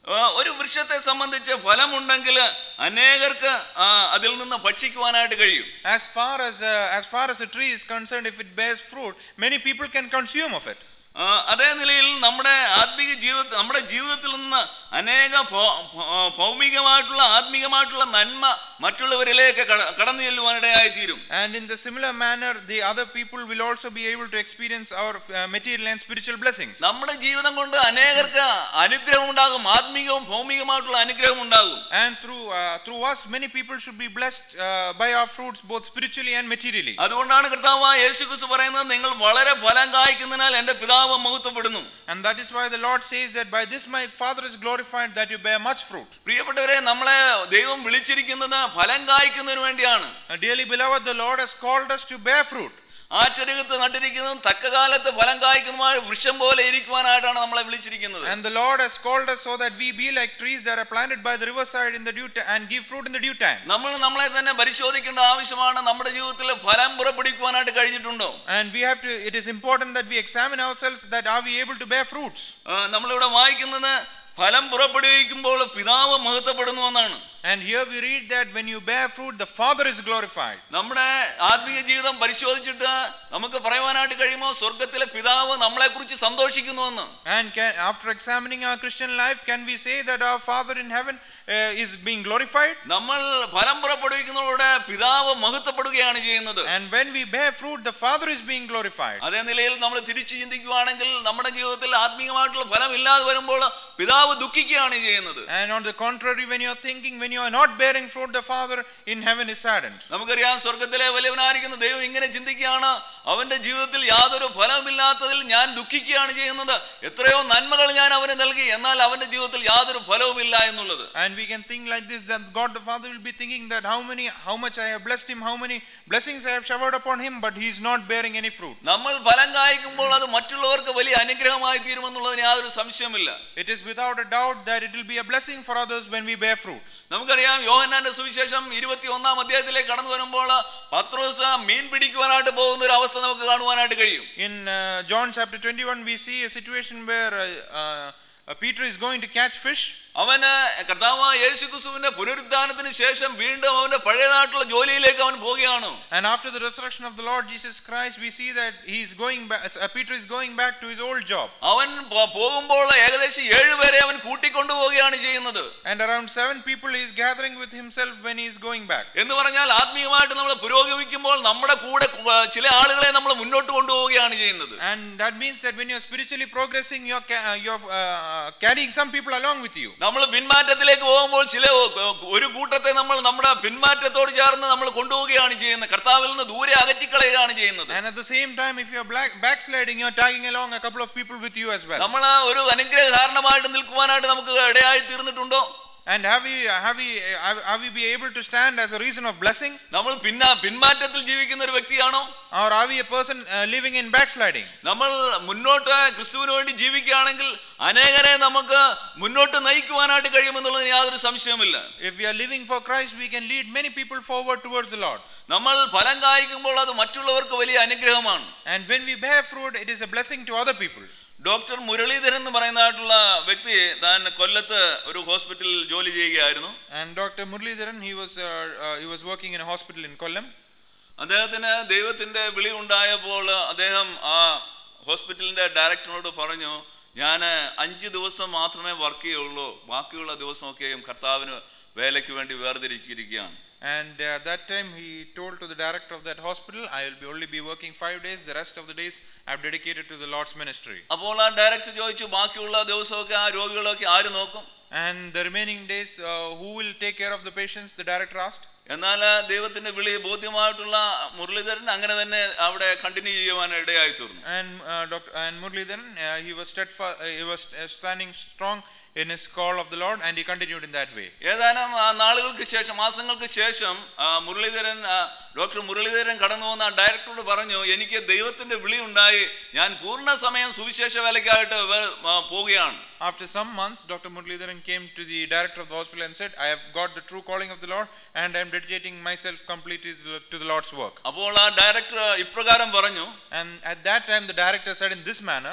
ആ, ഒരു വൃക്ഷത്തെ സംബന്ധിച്ച് ഫലമുണ്ടെങ്കിൽ അനേകർക്ക് ആ, അതിൽ നിന്ന് ഭക്ഷിക്കുവാനായിട്ട് കഴിയും As far as, uh, as far as a tree is concerned, if it bears fruit, many people can consume of it. ആ, അതേ നിലയിൽ നമ്മുടെ ആത്മീക ജീവിത നമ്മുടെ ജീവിതത്തിൽ നിന്ന് അനേക ഭൗ- ഭൗ- ഭൗമികമായിട്ടുള്ള ആത്മീകമായിട്ടുള്ള നന്മ മറ്റുള്ളവരിലേക്ക് കട- കടന്നു ചെല്ലുവാനിടയായി തീരും And in the similar manner, the other people will also be able to experience our uh, material and spiritual blessings. നമ്മുടെ ജീവിതം കൊണ്ട് അനേകർക്ക് അനുഗ്രഹം ഉണ്ടാകും ആത്മീകവും ഭൗമികമായിട്ടുള്ള അനുഗ്രഹം ഉണ്ടാകും And through, uh, through us, many people should be blessed uh, by our fruits, both spiritually and materially. അതുകൊണ്ടാണ് കർത്താവായ യേശു ക്രിസ്തു പറയുന്നത് നിങ്ങൾ വളരെ ഫലം കായ്ക്കുന്നതിനാൽ എന്റെ പിതാവ് മഹത്വപ്പെടുന്നു And that is why the Lord says that by this my Father is glorified that you bear much fruit. പ്രിയപ്പെട്ടവരെ നമ്മളെ ദൈവം വിളിച്ചിരിക്കുന്നത് ഫലം കായ്ക്കുന്നതിന് വേണ്ടിയാണ് Uh, dearly beloved, the Lord has called us to bear fruit. ആ ചെരുകത്ത് നട്ടിരിക്കുന്നതും തക്ക കാലത്ത് ഫലം കായ്ക്കുന്നതുമായ വൃക്ഷം പോലെ ഇരിക്കുവാനായിട്ടാണ് നമ്മളെ വിളിച്ചിരിക്കുന്നത് And the Lord has called us so that we be like trees that are planted by the riverside in the due ti- and give fruit in the due time. നമ്മൾ നമ്മളെ തന്നെ പരിശോധിക്കേണ്ട ആവശ്യമാണ് നമ്മുടെ ജീവിതത്തിൽ ഫലം പുറപ്പെടുവിക്കുവാനായിട്ട് കഴിഞ്ഞിട്ടുണ്ടോ And we have to, it is important that we examine ourselves that are we able to bear fruits. ആ, നമ്മളിവിടെ വായിക്കുന്നത് ഫലം പുറപ്പെടുവിക്കുമ്പോൾ പിതാവ് മഹത്വപ്പെടുന്നു എന്നാണ് And here we read that when you bear fruit, the Father is glorified. നമ്മുടെ ആത്മീയ ജീവിതം പരിശോധിച്ചിട്ട് നമുക്ക് പറയുവാനായിട്ട് കഴിയുമോ സ്വർഗത്തിലെ പിതാവ് നമ്മളെ കുറിച്ച് സന്തോഷിക്കുന്നുവെന്ന് And can, after examining our Christian life, can we say that our Father in heaven uh, is being glorified? നമ്മൾ ഫലം പുറപ്പെടുവിക്കുന്നതോടെ പിതാവ് മഹത്വപ്പെടുകയാണ് ചെയ്യുന്നത് And when we bear fruit, the Father is being glorified. അതേ നിലയിൽ നമ്മൾ തിരിച്ചു ചിന്തിക്കുകയാണെങ്കിൽ നമ്മുടെ ജീവിതത്തിൽ ആത്മീയമായിട്ടുള്ള ഫലം ഇല്ലാതെ വരുമ്പോൾ പിതാവ് ദുഃഖിക്കുകയാണ് ചെയ്യുന്നത് And on the contrary, when you are thinking, when you are not bearing fruit, the Father in heaven is saddened. നമുക്കറിയാം സ്വർഗത്തിലെ വലിയവനായിരിക്കുന്ന ദൈവം ഇങ്ങനെ ചിന്തിക്കുകയാണ് അവന്റെ ജീവിതത്തിൽ യാതൊരു ഫലമില്ലാത്തതിൽ ഞാൻ ദുഃഖിക്കുകയാണ് ചെയ്യുന്നത് എത്രയോ നന്മകൾ ഞാൻ അവന് നൽകി എന്നാൽ അവന്റെ ജീവിതത്തിൽ യാതൊരു ഫലവുമില്ല എന്നുള്ളത് And we can think like this that God the Father will be thinking that how many, how much I have blessed him, how many blessings I have showered upon him, but he is not bearing any fruit. നമ്മൾ ഫലം കായ്ക്കുമ്പോൾ അത് മറ്റുള്ളവർക്ക് വലിയ അനുഗ്രഹമായി തീരുമെന്നുള്ളതിന് യാതൊരു സംശയമില്ല It is without a doubt that it will be a blessing for others when we bear fruit. നമുക്കറിയാം യോഹന്നാന്റെ സുവിശേഷം ഇരുപത്തി ഒന്നാം അധ്യായത്തിലേക്ക് കടന്നു വരുമ്പോൾ പത്രോസ് മീൻ പിടിക്കുവാനായിട്ട് പോകുന്ന ഒരു അവസ്ഥ നമുക്ക് കാണുവാനായിട്ട് കഴിയും In uh, John chapter 21, we see a situation where uh, uh, uh, Peter is going to catch fish. അവന് കർത്താവായ യേശു ക്രിസ്തുവിന്റെ പുനരുദ്ധാനത്തിന് ശേഷം വീണ്ടും അവന്റെ പഴയതായിട്ടുള്ള ജോലിയിലേക്ക് അവൻ പോവുകയാണ് And after the resurrection of the Lord Jesus Christ, we see that he is going back, uh, Peter is going back to his old job. അവൻ പോ- പോകുമ്പോൾ ഏകദേശം ഏഴുപേരെ അവൻ കൂട്ടിക്കൊണ്ടു പോവുകയാണ് ചെയ്യുന്നത് And around seven people he is gathering with himself when he is going back. എന്ന് പറഞ്ഞാൽ ആത്മീയമായിട്ട് നമ്മൾ പുരോഗമിക്കുമ്പോൾ നമ്മുടെ കൂടെ കു- ചില ആളുകളെ നമ്മൾ മുന്നോട്ട് കൊണ്ടുപോവുകയാണ് ചെയ്യുന്നത് And that means that when you're spiritually progressing, you're, ca- uh, you're uh, carrying some people along with you. നമ്മൾ പിന്മാറ്റത്തിലേക്ക് പോകുമ്പോൾ ചില ഒ- ഒരു കൂട്ടത്തെ നമ്മൾ നമ്മുടെ പിന്മാറ്റത്തോട് ചേർന്ന് നമ്മൾ കൊണ്ടുപോവുകയാണ് ചെയ്യുന്നത് കർത്താവിൽ നിന്ന് ദൂരെ അകറ്റിക്കളയുകയാണ് ചെയ്യുന്നത് And at the same time, if you're black, backsliding, you're tagging along a couple of people with you as well. നമ്മൾ ഒരു അനുഗ്രഹ കാരണമായിട്ട് നിൽക്കുവാനായിട്ട് നമുക്ക് ഇടയായി തീർന്നിട്ടുണ്ടോ And have we, have we, have, have we be able to stand as a reason of blessing? നമ്മൾ പിന്നാ പിന്മാറ്റത്തിൽ ജീവിക്കുന്ന ഒരു വ്യക്തിയാണോ Or are we a person uh, living in backsliding? നമ്മൾ മുന്നോട്ട് ക്രിസ്തുവിന് വേണ്ടി ജീവിക്കുകയാണെങ്കിൽ അനേകരെ നമുക്ക് മുന്നോട്ട് നയിക്കുവാനായിട്ട് കഴിയുമെന്നുള്ളതിന് യാതൊരു സംശയവുമില്ല If we are living for Christ, we can lead many people forward towards the Lord. നമ്മൾ ഫലം കായ്ക്കുമ്പോൾ അത് മറ്റുള്ളവർക്ക് വലിയ അനുഗ്രഹമാണ് And when we bear fruit, it is a blessing to other people. Doctor Muraleedharan എന്ന് പറയുന്നതായിട്ടുള്ള വ്യക്തി താൻ കൊല്ലത്ത് ഒരു ഹോസ്പിറ്റലിൽ ജോലി ചെയ്യുകയായിരുന്നു And Dr. Muralidharan, he was, uh, uh, he was working in a hospital in Kollam. അദ്ദേഹത്തിന് ദൈവത്തിന്റെ വിളി ഉണ്ടായപ്പോൾ അദ്ദേഹം ആ ഹോസ്പിറ്റലിന്റെ ഡയറക്ടറിനോട് പറഞ്ഞു ഞാൻ അഞ്ച് ദിവസം മാത്രമേ വർക്ക് ചെയ്യുള്ളൂ ബാക്കിയുള്ള ദിവസമൊക്കെയും കർത്താവിന് വേലയ്ക്ക് വേണ്ടി വേർതിരിച്ചിരിക്കുകയാണ് And uh, that time he told to the director of that hospital, I will be only be working five days, the rest of the days I have dedicated to the Lord's ministry. അപ്പോൾ ആ director ചോദിച്ചു ബാക്കിയുള്ള ദിവസമൊക്കെ ആ രോഗികളൊക്കെ ആര് നോക്കും And the remaining days, uh, who will take care of the patients? The director asked. എന്നാൽ ദൈവത്തിന്റെ വിളി ബോധ്യമായിട്ടുള്ള മുരളീധരൻ അങ്ങനെ തന്നെ അവിടെ കണ്ടിന്യൂ ചെയ്യുവാൻ ഇടയായി തീർന്നു And uh, Dr. and Muralidharan, uh, he was steadfast, uh, he was uh, standing strong in his call of the Lord, and he continued in that way. ഏതാനും ആ, നാളുകൾക്ക് ശേഷം മാസങ്ങൾക്ക് ശേഷം ആ, മുരളീധരൻ ആ, ഡോക്ടർ മുരളീധരൻ കടന്നു വന്ന ആ ഡയറക്ടറോട് പറഞ്ഞു എനിക്ക് ദൈവത്തിന്റെ വിളി ഉണ്ടായി ഞാൻ പൂർണ്ണ സമയം സുവിശേഷ വേലയ്ക്കായിട്ട് വേ- ആ, പോവുകയാണ് After some months, Dr. Muralidharan came to the director of the hospital and said, I have got the true calling of the Lord, and I am dedicating myself completely to the- to the Lord's work. അപ്പോൾ ആ director ഇപ്രകാരം പറഞ്ഞു And at that time, the director said in this manner,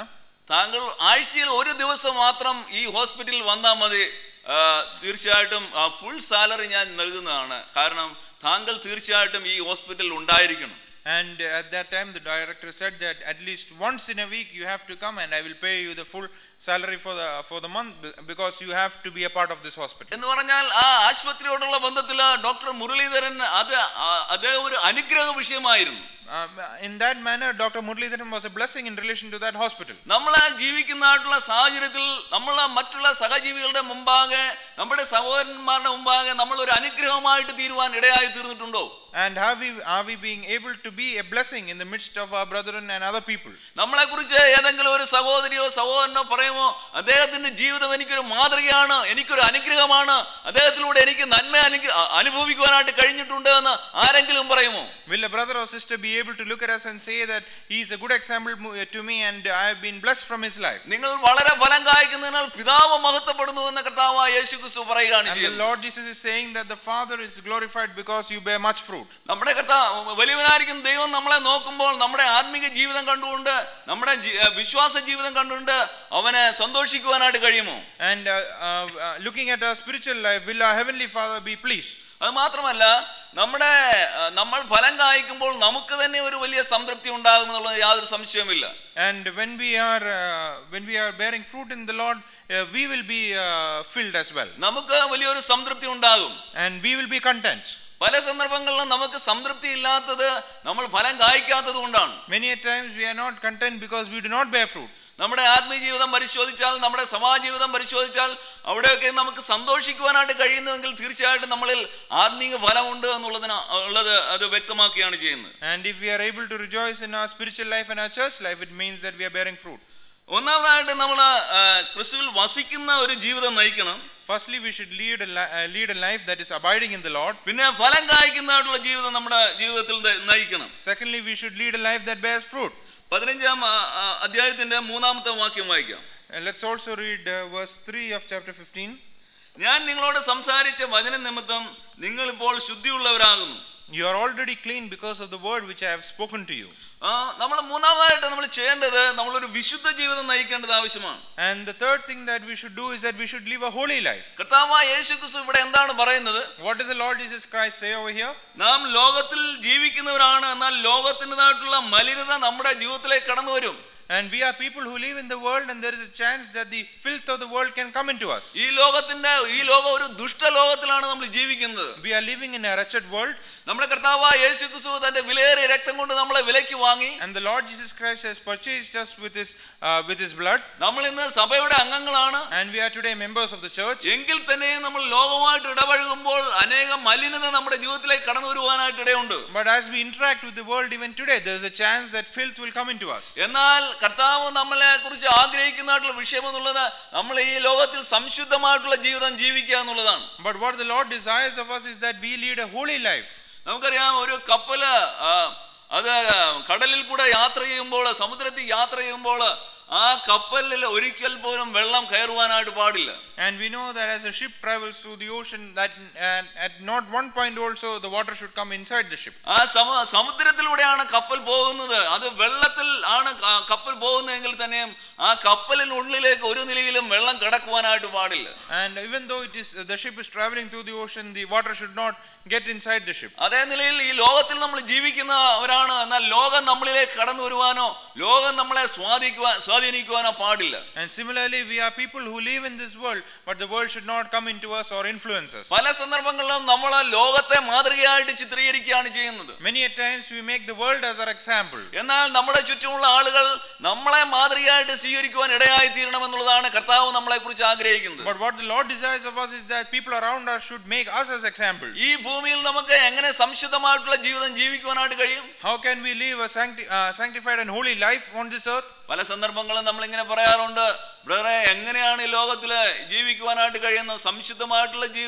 താങ്കൾ ആഴ്ചയിൽ ഒരു ദിവസം മാത്രം ഈ ഹോസ്പിറ്റലിൽ വന്നാൽ മതി ആ, തീർച്ചയായിട്ടും ഫുൾ സാലറി ഞാൻ നൽകുന്നതാണ് കാരണം താങ്കൾ തീർച്ചയായിട്ടും ഈ ഹോസ്പിറ്റലിൽ ഉണ്ടായിരിക്കണം And at that time, the director said that at least once in a week you have to come, and I will pay you the full salary for the for the month be- because you have to be a part of this hospital. എന്ന് പറഞ്ഞാൽ ആ ആശുപത്രിയോടുള്ള ബന്ധത്തിൽ doctor Muraleedharan അത് ആ- അത് ഒരു അനുഗ്രഹ വിഷയമായിരുന്നു Um, in that manner, Dr. Muralidharan was a blessing in relation to that hospital. നമ്മൾ ജീവിക്കുന്നതായിട്ടുള്ള സാഹചര്യത്തിൽ നമ്മൾ മറ്റുള്ള സഹജീവികളുടെ മുമ്പാകെ നമ്മുടെ സഹോദരന്മാരുടെ മുമ്പാകെ നമ്മൾ ഒരു അനുഗ്രഹമായിട്ട് തീരുവാൻ ഇടയായി തീർന്നിട്ടുണ്ടോ And have we are we being able to be a blessing in the midst of our brethren and other people? നമ്മളെ കുറിച്ച് ഏതെങ്കിലും ഒരു സഹോദരിയോ സഹോദരനോ പറയുമോ അദ്ദേഹത്തിന്റെ ജീവിതം എനിക്കൊരു മാതൃകയാണ് എനിക്കൊരു അനുഗ്രഹമാണ് അദ്ദേഹത്തിലൂടെ എനിക്ക് നന്മ അനു- അ- അനുഭവിക്കുവാനായിട്ട് കഴിഞ്ഞിട്ടുണ്ട് എന്ന് ആരെങ്കിലും പറയുമോ Will a brother or sister be able to look at us and say that he is a good example mo- to me and I have been blessed from his life? നിങ്ങൾ വളരെ ഫലം കായ്ക്കുന്നതിനാൽ പിതാവ് മഹത്വപ്പെടുന്നു എന്ന് കർത്താവായ യേശു ക്രിസ്തു പറയുകയാണ് And the ചെയ്യുന്നത് Lord Jesus is saying that the Father is glorified because you bear much fruit. നമ്മുടെ കർത്താവ് വലിയവനായിരിക്കും ദൈവം നമ്മളെ നോക്കുമ്പോൾ നമ്മുടെ ആത്മീക ജീവിതം കണ്ടുകൊണ്ട് നമ്മുടെ ജി- ഏ, വിശ്വാസ ജീവിതം കണ്ടുകൊണ്ട് അവനെ സന്തോഷിക്കുവാനായിട്ട് കഴിയുമോ And uh, uh, uh, looking at our spiritual life, will our Heavenly Father be pleased? അത് മാത്രമല്ല നമ്മുടെ ആ, നമ്മൾ ഫലം കായ്ക്കുമ്പോൾ നമുക്ക് തന്നെ ഒരു വലിയ സംതൃപ്തി ഉണ്ടാകുമെന്നുള്ളത് യാതൊരു സംശയവുമില്ല And when we are uh, when we are bearing fruit in the Lord, uh, we will be uh, filled as well, നമുക്ക് വലിയൊരു സംതൃപ്തി ഉണ്ടാകും and we will be content. പല സന്ദർഭങ്ങളിലും നമുക്ക് സംതൃപ്തി ഇല്ലാത്തത് നമ്മൾ ഫലം കായ്ക്കാത്തത് കൊണ്ടാണ് Many a times we are not content because we do not bear fruit. നമ്മുടെ ആത്മീയ ജീവിതം പരിശോധിച്ചാൽ നമ്മുടെ സമാജ ജീവിതം പരിശോധിച്ചാൽ അവിടെയൊക്കെ നമുക്ക് സന്തോഷിക്കുവാനായിട്ട് കഴിയുന്നുവെങ്കിൽ തീർച്ചയായിട്ടും നമ്മളിൽ ആത്മീയ ഫലമുണ്ട് എന്നുള്ളതിന് ഉള്ളത് അത് വ്യക്തമാക്കുകയാണ് ചെയ്യുന്നത് And if we are able to rejoice in our spiritual life and our church life, it means that we are bearing fruit. ഒന്നാമതായിട്ട് നമ്മൾ ക്രിസ്തുവിൽ വസിക്കുന്ന ഒരു ജീവിതം നയിക്കണം Firstly, we should lead a, li- uh, lead a life that is abiding in the Lord. പിന്നെ ഫലം കായ്ക്കുന്നതായിട്ടുള്ള ജീവിതം നമ്മുടെ ജീവിതത്തിൽ ന- നയിക്കണം Secondly, we should lead a life that bears fruit. പതിനഞ്ചാം ആ, ആ, അധ്യായത്തിന്റെ മൂന്നാമത്തെ വാക്യം വായിക്കാം And let's also read uh, verse 3 of chapter 15. ഞാൻ നിങ്ങളോട് സംസാരിച്ച വചന നിമിത്തം നിങ്ങൾ ഇപ്പോൾ ശുദ്ധിയുള്ളവരാകുന്നു You are already clean because of the word which I have spoken to you. നമ്മൾ മൂന്നാമതായിട്ട് നമ്മൾ ചെയ്യേണ്ടത് നമ്മളൊരു വിശുദ്ധ ജീവിതം നയിക്കേണ്ടത് ആവശ്യമാണ് And the third thing that we should do is that we should live a holy life. കർത്താവായ യേശു ക്രിസ്തു ഇവിടെ എന്താണ് പറയുന്നത് What does the Lord Jesus Christ say over here? നാം ലോകത്തിൽ ജീവിക്കുന്നവരാണ് എന്നാൽ ലോകത്തിൻ്റെതായിട്ടുള്ള മലിനത നമ്മുടെ ജീവിതത്തിലേക്ക് കടന്നു വരും And we are people who live in the world, and there is a chance that the filth of the world can come into us. ഈ ലോകത്തിന്റെ ഈ ലോകം ഒരു ദുഷ്ടലോകത്തിലാണ് നമ്മൾ ജീവിക്കുന്നത് We are living in a wretched world, നമ്മുടെ കർത്താവായ യേശു ക്രിസ്തു തന്റെ വിലയേറിയ രക്തം കൊണ്ട് നമ്മളെ വിലയ്ക്ക് വാങ്ങി and the Lord Jesus Christ has purchased us with His uh, with His blood, നമ്മൾ ഇന്ന് സഭയുടെ അംഗങ്ങളാണ് and we are today members of the church. എങ്കിൽ തന്നെയും നമ്മൾ ലോകമായിട്ട് ഇടപഴകുമ്പോൾ അനേക മലിനത നമ്മുടെ ജീവിതത്തിലേക്ക് കടന്നു വരുവാനായിട്ട് ഇടയുണ്ട് But as we interact with the world even today, there is a chance that filth will come into us. എന്നാൽ കർത്താവ് നമ്മളെ കുറിച്ച് ആഗ്രഹിക്കുന്നതായിട്ടുള്ള വിഷയം എന്നുള്ളത് നമ്മൾ ഈ ലോകത്തിൽ സംശുദ്ധമായിട്ടുള്ള ജീവിതം ജീവിക്കുക എന്നുള്ളതാണ് But what the Lord desires of us is that we lead a holy life. നമുക്കറിയാം ഒരു കപ്പല് ആ, അത് കടലിൽ കൂടെ യാത്ര ചെയ്യുമ്പോൾ സമുദ്രത്തിൽ യാത്ര ചെയ്യുമ്പോൾ ആ കപ്പലിൽ ഒരിക്കൽ പോലും വെള്ളം കയറുവാനായിട്ട് പാടില്ല And we know that as a ship travels through the ocean, that and at not one point also the water should come inside the ship. ആ സമ സമുദ്രത്തിലൂടെയാണ് കപ്പൽ പോകുന്നത് അത് വെള്ളത്തിൽ ആണ് ക- കപ്പൽ പോകുന്നതെങ്കിൽ തന്നെയും ആ കപ്പലിനുള്ളിലേക്ക് ഒരു നിലയിലും വെള്ളം കിടക്കുവാനായിട്ട് പാടില്ല And even though it is the ship is traveling through the ocean, the water should not get inside the ship. അതേ നിലയിൽ ഈ ലോകത്തിൽ നമ്മൾ ജീവിക്കുന്നവരാണ് എന്നാൽ ലോകം നമ്മളിലേക്ക് കടന്നു വരുവാനോ ലോകം നമ്മളെ സ്വാധീനിക്കുവാൻ സ്വാധീനിക്കുവാനോ പാടില്ല And similarly, we are people who live in this world, but the world should not come into us or influence us. പല സന്ദർഭങ്ങളിലും നമ്മൾ ലോകത്തെ മാതൃകയായിട്ട് ചിത്രീകരിക്കുകയാണ് ചെയ്യുന്നത് Many a times we make the world as our example. എന്നാൽ നമ്മുടെ ചുറ്റുമുള്ള ആളുകൾ നമ്മളെ മാതൃകയായിട്ട് സ്വീകരിക്കുവാൻ ഇടയായി തീരണമെന്നുള്ളതാണ് കർത്താവ് നമ്മളെ കുറിച്ച് ആഗ്രഹിക്കുന്നത് But what the Lord desires of us is that people around us should make us as examples. ഈ ഭൂമിയിൽ നമുക്ക് എങ്ങനെ സംശുദ്ധമായിട്ടുള്ള ജീവിതം ജീവിക്കുവാനായിട്ട് കഴിയും How can we live a sancti- uh, sanctified and holy life on this earth? പല സന്ദർഭങ്ങളും നമ്മൾ ഇങ്ങനെ പറയാറുണ്ട് ബ്രദറെ എങ്ങനെയാണ് ഈ ലോകത്തിൽ ജീവിക്കുവാനായിട്ട് കഴിയുന്നത് സംശുദ്ധമായിട്ടുള്ള ജീവിതം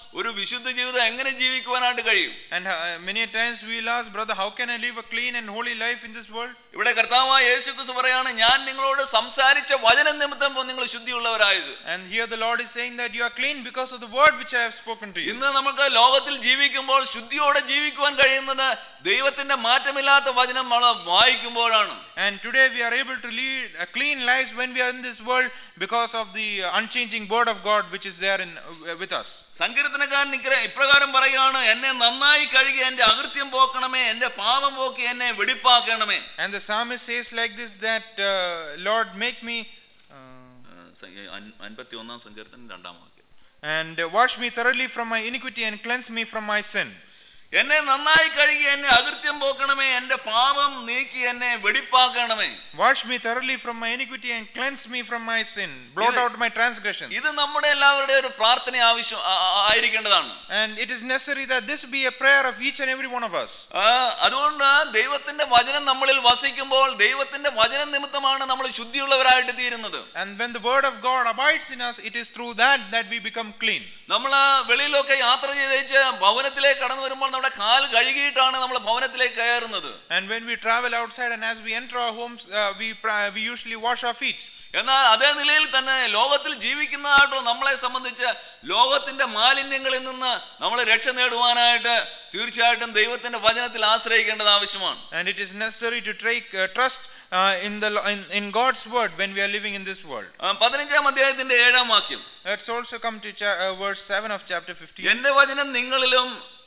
ഒരു വിശുദ്ധ ജീവിതം എങ്ങനെ ജീവിക്കുവാനായിട്ട് കഴിയും And uh, many a times we'll ask, brother, how can I live a clean and holy life in this world? ഇവിടെ കർത്താവായ യേശു ക്രിസ്തു പറയാണ് ഞാൻ നിങ്ങളോട് സംസാരിച്ച വചന നിമിത്തം നിങ്ങൾ ശുദ്ധിയുള്ളവരായത് And here the Lord is saying that you are clean because of the word which I have spoken to you. ഇന്ന് നമുക്ക് ലോകത്തിൽ ജീവിക്കുമ്പോൾ ശുദ്ധിയോടെ ജീവിക്കുവാൻ കഴിയുന്നത് ദൈവത്തിന്റെ മാറ്റമില്ലാത്ത വചനം നമ്മൾ വായിക്കുമ്പോഴാണ് And today we are able to lead a clean lives when we are in this world because of the uh, unchanging word of God which is there in, uh, with us. സങ്കീർത്തനക്കാരൻ ഇക്കര- ഇപ്രകാരം പറയുകയാണ് എന്നെ നന്നായി കഴുകി എന്റെ അകൃത്യം പോക്കണമേ എന്റെ പാപം പോക്കി എന്നെ വെടിപ്പാക്കണമേ And the psalmist says like this that, uh, Lord, make me. Uh, അൻപത്തി ഒന്നാം സങ്കീർത്തനം രണ്ടാം വാക്യം and uh, wash me thoroughly from my iniquity and cleanse me from my sin. എന്നെ നന്നായി കഴുകി എന്നെ അകൃത്യം പോക്കണമേ എന്റെ പാപം നീക്കി എന്നെ വെടിപ്പാക്കണമേ Wash me thoroughly from my iniquity and cleanse me from my sin. Blot ഇത് out my transgressions. ഇത് നമ്മുടെ എല്ലാവരുടെയും ഒരു പ്രാർത്ഥന ആവശ്യം ആ- ആ- ആയിരിക്കേണ്ടതാണ് And it is necessary that this be a prayer of each and every one of us. ആ, അതുകൊണ്ട് ദൈവത്തിന്റെ വചനം നമ്മളിൽ വസിക്കുമ്പോൾ ദൈവത്തിന്റെ വചന നിമിത്തമാണ് നമ്മൾ ശുദ്ധിയുള്ളവരായിട്ട് തീരുന്നത് And when the word of God abides in us, it is through that that we become clean. നമ്മൾ വെളിയിലൊക്കെ യാത്ര ചെയ്തേച്ച് ഭവനത്തിലേക്ക് കടന്നു വരുമ്പോൾ നമ്മുടെ കാൽ കഴുകിയിട്ടാണ് നമ്മൾ ഭവനത്തിലേക്ക് കയറുന്നത് And when we travel outside and as we enter our homes, uh, we, pra- we usually wash our feet. എന്നാൽ അതേ നിലയിൽ തന്നെ ലോകത്തിൽ ജീവിക്കുന്നതായിട്ടുള്ള നമ്മളെ സംബന്ധിച്ച് ലോകത്തിന്റെ മാലിന്യങ്ങളിൽ നിന്ന് നമ്മൾ രക്ഷ നേടുവാനായിട്ട് തീർച്ചയായിട്ടും ദൈവത്തിന്റെ വചനത്തിൽ ആശ്രയിക്കേണ്ടത് ആവശ്യമാണ് And it is necessary to take uh, trust uh, in, the, lo- in, in God's word when we are living in this world. ആ, പതിനഞ്ചാം അധ്യായത്തിന്റെ ഏഴാം വാക്യം Let's also come to cha- uh, verse 7 of chapter 15. എന്റെ വചനം നിങ്ങളിലും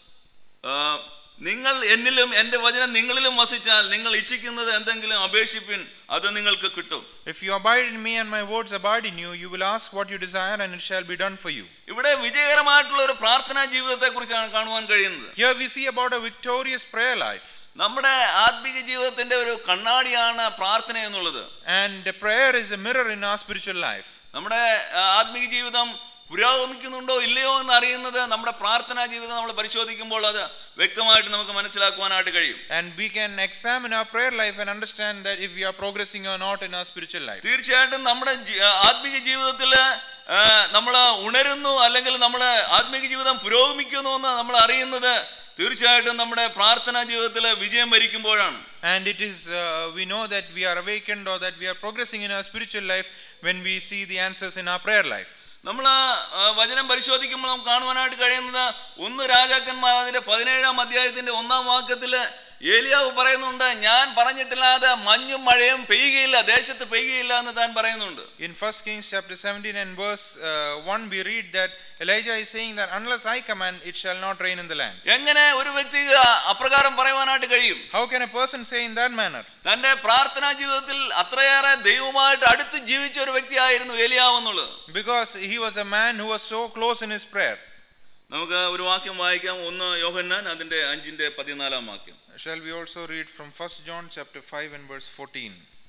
ആ, നിങ്ങൾ എന്നിലും എന്റെ വചനം നിങ്ങളിലും വസിച്ചാൽ നിങ്ങൾ ഇച്ഛിക്കുന്നത് എന്തെങ്കിലും അപേക്ഷിപ്പിൻ അത് നിങ്ങൾക്ക് കിട്ടും If you abide in me and my words abide in you, you will ask what you desire and it shall be done for you. ഇവിടെ വിജയകരമായിട്ടുള്ള ഒരു പ്രാർത്ഥനാ ജീവിതത്തെ കുറിച്ചാണ് കാണുവാൻ കഴിയുന്നത് Here we see about a victorious prayer life. നമ്മുടെ ആത്മീക ജീവിതത്തിന്റെ ഒരു കണ്ണാടിയാണ് പ്രാർത്ഥന എന്നുള്ളത് And the prayer is a mirror in our spiritual life. നമ്മുടെ ആ, ആത്മീക ജീവിതം പുരോഗമിക്കുന്നുണ്ടോ ഇല്ലയോ എന്ന് അറിയുന്നത് നമ്മുടെ പ്രാർത്ഥനാ ജീവിതം നമ്മൾ പരിശോധിക്കുമ്പോൾ അത് വ്യക്തമായിട്ട് നമുക്ക് മനസ്സിലാക്കുവാനായിട്ട് കഴിയും And we can examine our prayer life and understand that if we are progressing or not in our spiritual life. തീർച്ചയായിട്ടും നമ്മുടെ ജി- ആ, ആത്മീക ജീവിതത്തിൽ നമ്മൾ ഉണരുന്നു അല്ലെങ്കിൽ നമ്മുടെ ആത്മീക ജീവിതം പുരോഗമിക്കുന്നു എന്ന് നമ്മൾ അറിയുന്നത് തീർച്ചയായിട്ടും നമ്മുടെ പ്രാർത്ഥനാ ജീവിതത്തിൽ വിജയം വരിക്കുമ്പോഴാണ് And it is, uh, we know that we are awakened or that we are progressing in our spiritual life when we see the answers in our prayer life. നമ്മൾ വചനം പരിശോധിക്കുമ്പോൾ നമുക്ക് കാണുവാനായിട്ട് കഴിയുന്നത് ഒന്ന് രാജാക്കന്മാർ അതിന്റെ പതിനേഴാം അധ്യായത്തിന്റെ ഒന്നാം വാക്യത്തിൽ ഏലിയാവ് പറയുന്നുണ്ട് ഞാൻ പറഞ്ഞിട്ടില്ലാതെ മഞ്ഞും മഴയും പെയ്യുകയില്ല ദേശത്ത് പെയ്യുകയില്ല എന്ന് താൻ പറയുന്നുണ്ട് In 1 Kings chapter 17 and verse uh, 1, we read that Elijah is saying that unless I command, it shall not rain in the land. എങ്ങനെ ഒരു വ്യക്തിക്ക് അപ്രകാരം പറയുവാനായിട്ട് കഴിയും How can a person say in that manner? തന്റെ പ്രാർത്ഥനാ ജീവിതത്തിൽ അത്രയേറെ ദൈവമായിട്ട് അടുത്ത് ജീവിച്ച ഒരു വ്യക്തിയായിരുന്നു ഏലിയാവ് എന്നുള്ളത് Because he was a man who was so close in his prayer. നമുക്ക് ഒരു വാക്യം വായിക്കാം ഒന്ന് യോഹന്നാൻ അതിന്റെ അഞ്ചിന്റെ പതിനാലാം വാക്യം Shall we also read from 1 John chapter 5 and verse 14?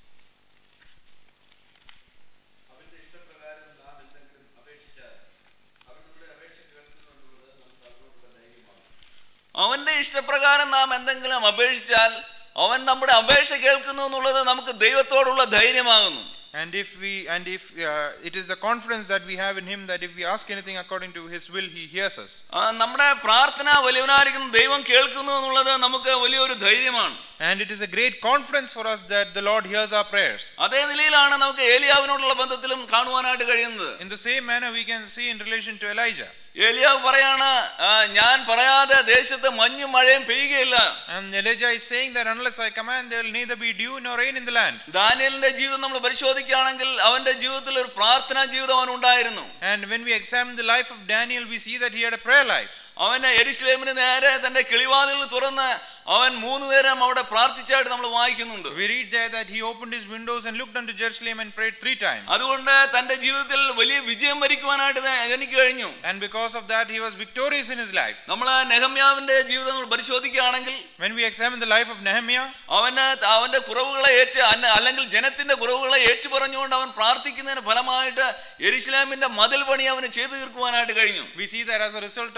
അവന്റെ ഇഷ്ടപ്രകാരം നാം എന്തെങ്കിലും അപേക്ഷിച്ചാൽ അവൻ നമ്മുടെ അപേക്ഷ കേൾക്കുന്നുള്ളത് നമുക്ക് അതിനോടുള്ള ധൈര്യമാണ് അവന്റെ ഇഷ്ടപ്രകാരം നാം എന്തെങ്കിലും അപേക്ഷിച്ചാൽ അവൻ നമ്മുടെ അപേക്ഷ കേൾക്കുന്നു എന്നുള്ളത് നമുക്ക് ദൈവത്തോടുള്ള ധൈര്യമാകുന്നു And if we and if uh, it is the confidence that we have in him that if we ask anything according to his will, he hears us. ആ, നമ്മുടെ പ്രാർത്ഥന വലിയവനായിരിക്കുന്ന ദൈവം കേൾക്കുന്നു എന്നുള്ളത് നമുക്ക് വലിയൊരു ധൈര്യമാണ് And it is a great confidence for us that the Lord hears our prayers. അതേ നിലയിലാണ് നമുക്ക് ഏലിയാവിനോടുള്ള ബന്ധത്തിലും കാണുവാനായിട്ട് കഴിയുന്നത് In the same manner, we can see in relation to Elijah. ഏലിയാവ് പറയാണ് "ആ, ഞാൻ പറയാതെ ദേശത്ത് മഞ്ഞും മഴയും പെയ്യുകയില്ല And Elijah is saying that unless I command, there will neither be dew nor rain in the land. ദാനിയലിന്റെ ജീവിതം നമ്മൾ പരിശോധിക്കുകയാണെങ്കിൽ അവന്റെ ജീവിതത്തിൽ ഒരു പ്രാർത്ഥനാ ജീവിതം അവൻ ഉണ്ടായിരുന്നു And when we examine the life of Daniel, we see that he had a prayer life. അവന് എരിശ്ലേമിന് നേരെ തന്റെ കിളിവാതിലുകൾ തുറന്ന് അവൻ മൂന്ന് നേരം അവിടെ പ്രാർത്ഥിച്ചായിട്ട് നമ്മൾ വായിക്കുന്നുണ്ട് We read there that he opened his windows and looked unto Jerusalem and prayed three times. അതുകൊണ്ട് തന്റെ ജീവിതത്തിൽ വലിയ വിജയം വരിക്കുവാനായിട്ട് ത- എനിക്ക് കഴിഞ്ഞു And because of that, he was victorious in his life. നമ്മൾ നെഹമ്യാവിന്റെ ജീവിതം നമ്മൾ പരിശോധിക്കുകയാണെങ്കിൽ When we examine the life of Nehemiah, അവന് അവന്റെ കുറവുകളെ ഏറ്റ് അല്ല- അല്ലെങ്കിൽ ജനത്തിന്റെ കുറവുകളെ ഏറ്റു പറഞ്ഞുകൊണ്ട് അവൻ പ്രാർത്ഥിക്കുന്നതിന് ഫലമായിട്ട് എരിശ്ലാമിന്റെ മതിൽ പണി അവന് ചെയ്തു തീർക്കുവാനായിട്ട് കഴിഞ്ഞു we see that as a result of him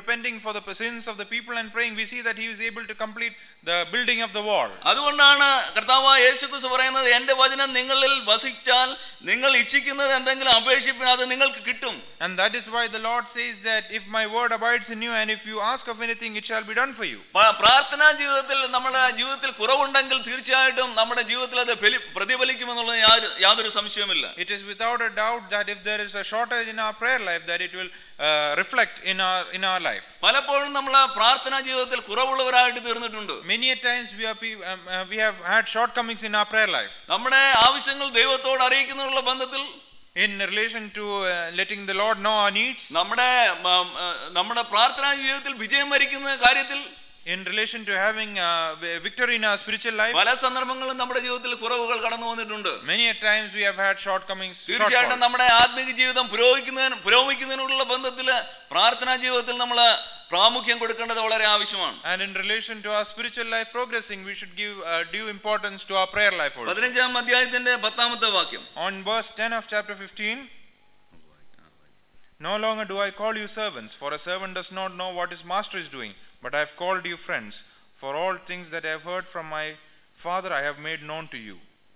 repenting for the sins of the people and praying, we see that he was able to complete the building of the wall. അതുകൊണ്ടാണ് കർത്താവായ യേശുക്രിസ്തു പറയുന്നത് എന്റെ വചനം നിങ്ങളിൽ വസിച്ചാൽ നിങ്ങൾ ഇച്ഛിക്കുന്നത് എന്തെങ്കിലും അപേക്ഷിപ്പിന് അത് നിങ്ങൾക്ക് കിട്ടും And that is why the Lord says that if my word abides in you and if you ask of anything, it shall be done for you. പ- പ്രാർത്ഥനാ ജീവിതത്തിൽ നമ്മുടെ ജീവിതത്തിൽ കുറവുണ്ടെങ്കിൽ തീർച്ചയായിട്ടും നമ്മുടെ ജീവിതത്തിൽ അത് ഫലി- പ്രതിഫലിക്കുമെന്നുള്ളത് യാതൊരു- യാതൊരു സംശയവുമില്ല It is without a doubt that if there is a shortage in our prayer life, that it will uh, reflect in our in our life. പലപ്പോഴും നമ്മൾ പ്രാർത്ഥനാ ജീവിതത്തിൽ കുറവുള്ളവരായിട്ട് തീർന്നിട്ടുണ്ട് Many a times we are pe- um, uh, we have had shortcomings in our prayer life. നമ്മുടെ ആവശ്യങ്ങൾ ദൈവത്തോട് അറിയിക്കുന്നതിനുള്ള ബന്ധത്തിൽ In relation to uh, letting the Lord know our needs, നമ്മുടെ ഉം, ഉം, നമ്മുടെ പ്രാർത്ഥനാ ജീവിതത്തിൽ വിജയം വരിക്കുന്ന കാര്യത്തിൽ in relation to having uh, vi- victory in our spiritual life, പല സന്ദർഭങ്ങളും നമ്മുടെ ജീവിതത്തിൽ കുറവുകൾ കടന്നു വന്നിട്ടുണ്ട് many a times we have had shortcomings. തീർച്ചയായിട്ടും shortfalls. നമ്മുടെ ആത്മീയ ജീവിതം പുരോഗമിക്കുന്നതിന് പുരോഗമിക്കുന്നതിനുള്ള ബന്ധത്തിൽ പ്രാർത്ഥനാ ജീവിതത്തിൽ നമ്മൾ പ്രാമുഖ്യം കൊടുക്കേണ്ടത് വളരെ ആവശ്യമാണ് And in relation to our spiritual life progressing, we should give uh, due importance to our prayer life also. പതിനഞ്ചാം അധ്യായത്തിന്റെ പത്താമത്തെ വാക്യം On verse 10 of chapter 15, No longer do I call you servants, for a servant does not know what his master is doing, but I have called you friends. For all things that I have heard from my Father I have made known to you.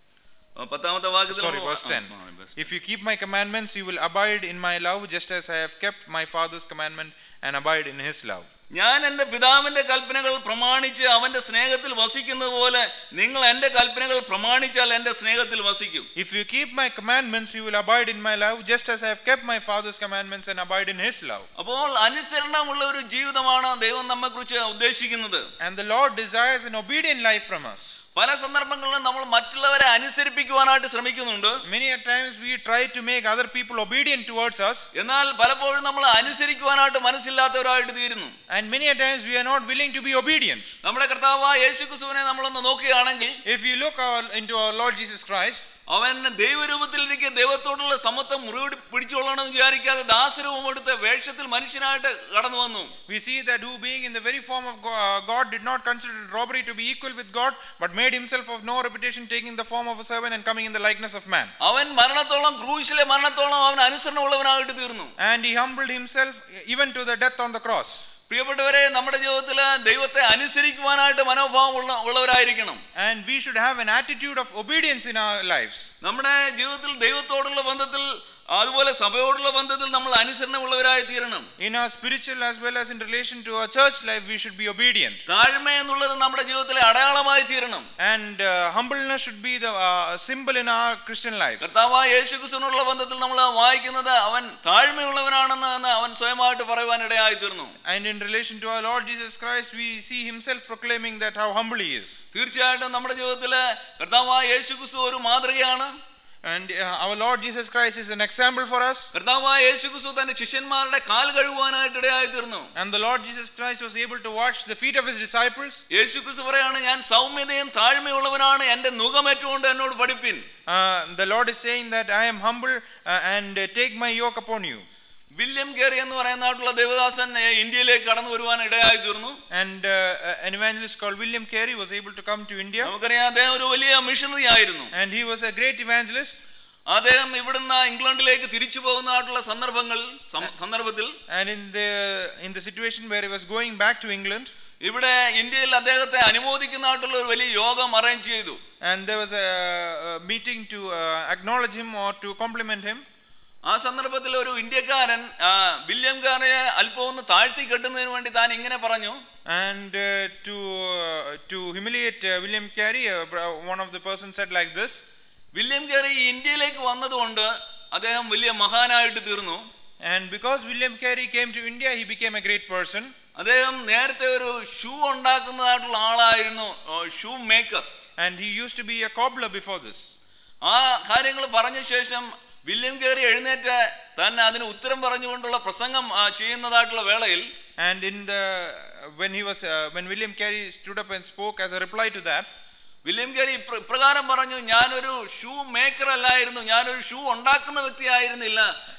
ആ, പത്താമത്തെ വാക്യത്തിൽ Sorry, verse 10. If you keep my commandments, you will abide in my love, just as I have kept my Father's commandment and abide in his love. ഞാൻ എന്റെ പിതാവിന്റെ കൽപ്പനകൾ പ്രമാണിച്ച് അവന്റെ സ്നേഹത്തിൽ വസിക്കുന്നത് പോലെ നിങ്ങൾ എന്റെ കൽപ്പനകൾ പ്രമാണിച്ചാൽ എന്റെ സ്നേഹത്തിൽ വസിക്കും If you keep my commandments, you will abide in my love, just as I have kept my Father's commandments and abide in his love. അപ്പോൾ അനുസരണമുള്ള ഒരു ജീവിതമാണ് ദൈവം നമ്മെക്കുറിച്ച് ഉദ്ദേശിക്കുന്നത് And the Lord desires an obedient life from us. പല സന്ദർഭങ്ങളിലും നമ്മൾ മറ്റുള്ളവരെ അനുസരിപ്പിക്കുവാനായിട്ട് ശ്രമിക്കുന്നുണ്ട് Many a times we try to make other people obedient towards us, എന്നാൽ പലപ്പോഴും നമ്മൾ അനുസരിക്കുവാനായിട്ട് മനസ്സില്ലാത്തവരായിട്ട് തീരുന്നു and many a times we are not willing to be obedient. നമ്മുടെ കർത്താവായ യേശു ക്രിസ്തുവിനെ നമ്മളൊന്ന് നോക്കുകയാണെങ്കിൽ If you look our, into our Lord Jesus Christ, അവൻ ദൈവരൂപത്തിലിരിക്കെ ദൈവത്തോടുള്ള സമത്വം മുറിവിടി പിടിച്ചുകൊള്ളണമെന്ന് വിചാരിക്കാതെ ദാസരൂപം എടുത്ത് വേഷത്തിൽ മനുഷ്യനായിട്ട് കടന്നു വന്നു we see that who being in the very form of Go- uh, God did not consider robbery to be equal with God, but made himself of no reputation, taking the form of a servant and coming in the likeness of man. അവൻ മരണത്തോളം ക്രൂശിലെ മരണത്തോളം അവൻ അനുസരണമുള്ളവനായിട്ട് തീർന്നു And he humbled himself even to the death on the cross. പ്രിയപ്പെട്ടവരെ നമ്മുടെ ജീവിതത്തിൽ ദൈവത്തെ അനുസരിക്കുവാനായിട്ട് മനോഭാവം ഉള്ള ഉള്ളവരായിരിക്കണം And we should have an attitude of obedience in our lives. നമ്മുടെ ജീവിതത്തിൽ ദൈവത്തോടുള്ള ബന്ധത്തിൽ അതുപോലെ സഭയോടുള്ള ബന്ധത്തിൽ നമ്മൾ അനുസരണമുള്ളവരായി തീരണം In our spiritual as well as in relation to our church life, we should be obedient. താഴ്മ എന്നുള്ളത് നമ്മുടെ ജീവിതത്തിലെ അടയാളമായി തീരണം And uh, humbleness should be the uh, symbol in our Christian life. കർത്താവായ യേശു ക്രിസ്തുവിനുള്ള ബന്ധത്തിൽ നമ്മൾ വായിക്കുന്നത് അവൻ താഴ്മയുള്ളവനാണെന്ന് എന്ന് അവൻ സ്വയമായിട്ട് പറയുവാനിടയായി തീർന്നു And in relation to our Lord Jesus Christ, we see himself proclaiming that how humble he is. തീർച്ചയായിട്ടും നമ്മുടെ ജീവിതത്തിൽ കർത്താവായ യേശു ക്രിസ്തു ഒരു മാതൃകയാണ് And uh, our Lord Jesus Christ is an example for us. കർത്താവായ യേശു ക്രിസ്തു തന്റെ ശിഷ്യന്മാരുടെ കാൽ കഴുകുവാനായിട്ട് ഇടയായി തീർന്നു And the Lord Jesus Christ was able to wash the feet of his disciples. യേശു ക്രിസ്തു പറയാണ് ഞാൻ സൗമ്യതയും താഴ്മയുള്ളവനാണ് എന്റെ നുഖമേറ്റുകൊണ്ട് എന്നോട് പഠിപ്പിൻ Uh, the Lord is saying that I am humble uh, and uh, take my yoke upon you. William Carey എന്ന് പറയുന്നതായിട്ടുള്ള ദേവദാസൻ ഏ, ഇന്ത്യയിലേക്ക് കടന്നു വരുവാൻ ഇടയായി തീർന്നു And uh, an evangelist called William Carey was able to come to India. നമുക്കറിയാം അദ്ദേഹം ഒരു വലിയ മിഷണറി ആയിരുന്നു And he was a great evangelist. അദ്ദേഹം ഇവിടുന്ന് ഇംഗ്ലണ്ടിലേക്ക് തിരിച്ചു പോകുന്നതായിട്ടുള്ള സന്ദർഭങ്ങൾ സം- സന്ദർഭത്തിൽ And in the in the situation where he was going back to England, ഇവിടെ ഇന്ത്യയിൽ അദ്ദേഹത്തെ അനുമോദിക്കുന്നതായിട്ടുള്ള ഒരു വലിയ യോഗം അറേഞ്ച് ചെയ്തു and there was a, a meeting to uh, acknowledge him or to compliment him. ആ സന്ദർഭത്തിൽ ഒരു ഇന്ത്യക്കാരൻ ആ, വില്യം കാരെ അല്പം ഒന്ന് താഴ്ത്തി കെട്ടുന്നതിന് വേണ്ടി താൻ ഇങ്ങനെ പറഞ്ഞു And uh, to uh, to humiliate uh, William Carey, uh, br- one of the persons said like this. William Carey ഇന്ത്യയിലേക്ക് വന്നതുകൊണ്ട് അദ്ദേഹം വലിയ മഹാനായിട്ട് തീർന്നു And because William Carey came to India, he became a great person. അദ്ദേഹം നേരത്തെ ഒരു shoe ഉണ്ടാക്കുന്നതായിട്ടുള്ള ആളായിരുന്നു shoe maker And he used to be a cobbler before this. ആ കാര്യങ്ങൾ പറഞ്ഞ ശേഷം വില്യം കേറി എഴുന്നേറ്റ് തന്നെ അതിന് ഉത്തരം പറഞ്ഞുകൊണ്ടുള്ള പ്രസംഗം ആ, ചെയ്യുന്നതായിട്ടുള്ള വേളയിൽ And in the when he was uh, when William Carey stood up and spoke as a reply to that, William Carey ഇപ്ര- ഇപ്രകാരം പറഞ്ഞു ഞാനൊരു ഷൂ മേക്കർ അല്ലായിരുന്നു ഞാനൊരു ഷൂ ഉണ്ടാക്കുന്ന വ്യക്തിയായിരുന്നില്ല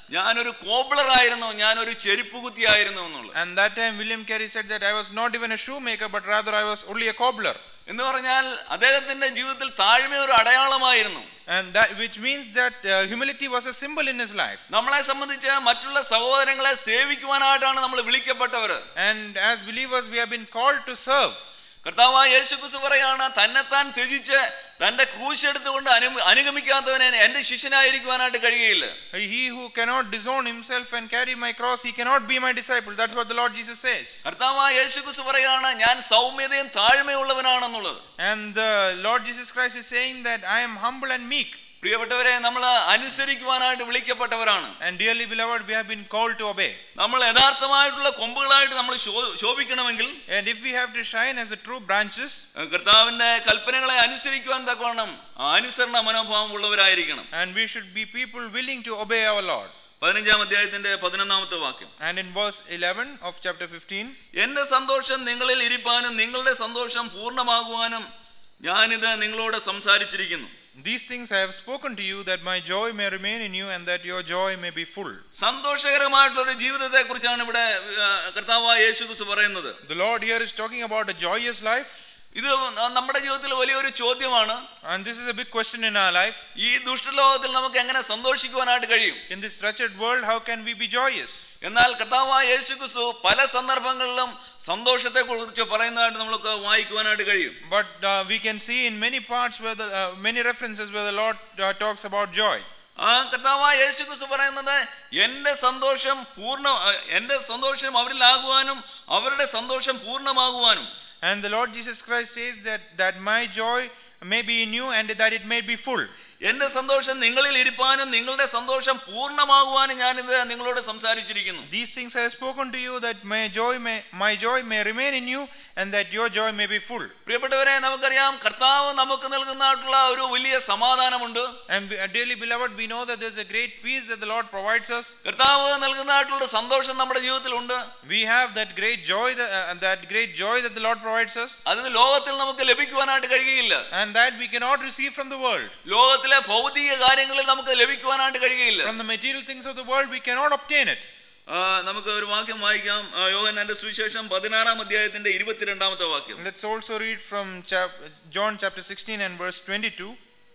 ഞാനൊരു കോബ്ലറായിരുന്നു ഞാനൊരു ചെരുപ്പ് കുത്തിയായിരുന്നു എന്നുള്ളത് And that time William Carey said that I was not even a shoemaker, but rather I was only a cobbler. എന്ന് പറഞ്ഞാൽ അദ്ദേഹത്തിന്റെ ജീവിതത്തിൽ താഴ്മ ഒരു അടയാളമായിരുന്നു And that which means that uh, humility was a symbol in his life. നമ്മളെ സംബന്ധിച്ച് മറ്റുള്ള സഹോദരങ്ങളെ സേവിക്കുവാനായിട്ടാണ് നമ്മൾ വിളിക്കപ്പെട്ടവർ And as believers, we have been called to serve. കർത്താവായ യേശുക്രിസ്തു പറയാണ് തന്നെത്താൻ ത്യജിച്ച് തന്റെ ക്രൂശ് എടുത്തുകൊണ്ട് അനു അനുഗമിക്കാത്തവനെ എന്റെ ശിഷ്യനായിരിക്കുവാനായിട്ട് കഴിയുകയില്ല He who cannot disown himself and carry my cross, he cannot be my disciple. That's what the Lord Jesus says. കർത്താവായ യേശുക്രിസ്തു പറയാണ് ഞാൻ സൗമ്യതയും താഴ്മയുള്ളവനാണെന്നുള്ളത് And the Lord Jesus Christ is saying that I am humble and meek. പ്രിയപ്പെട്ടവരെ നമ്മൾ അനുസരിക്കുവാനായിട്ട് വിളിക്കപ്പെട്ടവരാണ് And dearly beloved, we have been called to obey. നമ്മൾ യഥാർത്ഥമായിട്ടുള്ള കൊമ്പുകളായിട്ട് നമ്മൾ ശോ- ശോഭിക്കണമെങ്കിൽ And if we have to shine as the true branches, ഏഹ് കർത്താവിന്റെ കൽപ്പനകളെ അനുസരിക്കുവാൻ തക്കവണ്ണം അനുസരണ മനോഭാവം ഉള്ളവരായിരിക്കണം and we should be people willing to obey our Lord. പതിനഞ്ചാം അധ്യായത്തിന്റെ പതിനൊന്നാമത്തെ വാക്യം And in verse 11 of chapter 15, എന്റെ സന്തോഷം നിങ്ങളിൽ ഇരിപ്പാനും നിങ്ങളുടെ സന്തോഷം പൂർണ്ണമാകുവാനും ഞാനിത് നിങ്ങളോട് സംസാരിച്ചിരിക്കുന്നു These things I have spoken to you, that my joy may remain in you, and that your joy may be full. സന്തോഷകരമായിട്ടുള്ള ഒരു ജീവിതത്തെ കുറിച്ചാണ് ഇവിടെ ആ, കർത്താവായ യേശു ക്രിസ്തു പറയുന്നത് The Lord here is talking about a joyous life, ഇത് നമ്മുടെ ജീവിതത്തിൽ വലിയൊരു ചോദ്യമാണ് and this is a big question in our life. ഈ ദുഷ്ടലോകത്തിൽ നമുക്ക് എങ്ങനെ സന്തോഷിക്കുവാനായിട്ട് കഴിയും In this wretched world, how can we be joyous? എന്നാൽ കർത്താവായ യേശു ക്രിസ്തു പല സന്ദർഭങ്ങളിലും സന്തോഷത്തെ കുറിച്ച് പറയുന്നതായിട്ട് നമുക്ക് വായിക്കുവാനായിട്ട് കഴിയും But uh, we can see in many parts where the uh, many references where the Lord uh, talks about joy. ആ കർത്താവായ യേശു ക്രിസ്തു പറയുന്നത് എന്റെ സന്തോഷം പൂർണ്ണ ആ, എന്റെ സന്തോഷം അവരിലാകുവാനും അവരുടെ സന്തോഷം പൂർണ്ണമാകുവാനും And the Lord Jesus Christ says that, that my joy may be in you and that it may be full. എന്റെ സന്തോഷം നിങ്ങളിൽ ഇരിപ്പാനും നിങ്ങളുടെ സന്തോഷം പൂർണ്ണമാകുവാനും ഞാനിത് നിങ്ങളോട് സംസാരിച്ചിരിക്കുന്നു These things I have spoken to you that my joy may my joy may remain in you and that your joy may be full. പ്രിയപ്പെട്ടവരെ നമുക്കറിയാം കർത്താവ് നമുക്ക് നൽകുന്നതായിട്ടുള്ള ഒരു വലിയ സമാധാനമുണ്ട് And we- uh, dearly beloved, we know that there's a great peace that the Lord provides us. കർത്താവ് നൽകുന്നതായിട്ടുള്ള സന്തോഷം നമ്മുടെ ജീവിതത്തിലുണ്ട് We have that great joy that, uh, that great joy that the Lord provides us, അതിന് ലോകത്തിൽ നമുക്ക് ലഭിക്കുവാനായിട്ട് കഴിയുകയില്ല and that we cannot receive from the world. ലോകത്തിലെ ഭൗതിക കാര്യങ്ങളിൽ നമുക്ക് ലഭിക്കുവാനായിട്ട് കഴിയുകയില്ല From the material things of the world, we cannot obtain it. ആ, നമുക്ക് ഒരു വാക്യം വായിക്കാം ആ, യോഹന്നാന്റെ സുവിശേഷം പതിനാറാം അധ്യായത്തിന്റെ ഇരുപത്തിരണ്ടാമത്തെ വാക്യം Let's also read from chap- John chapter 16 and verse 22.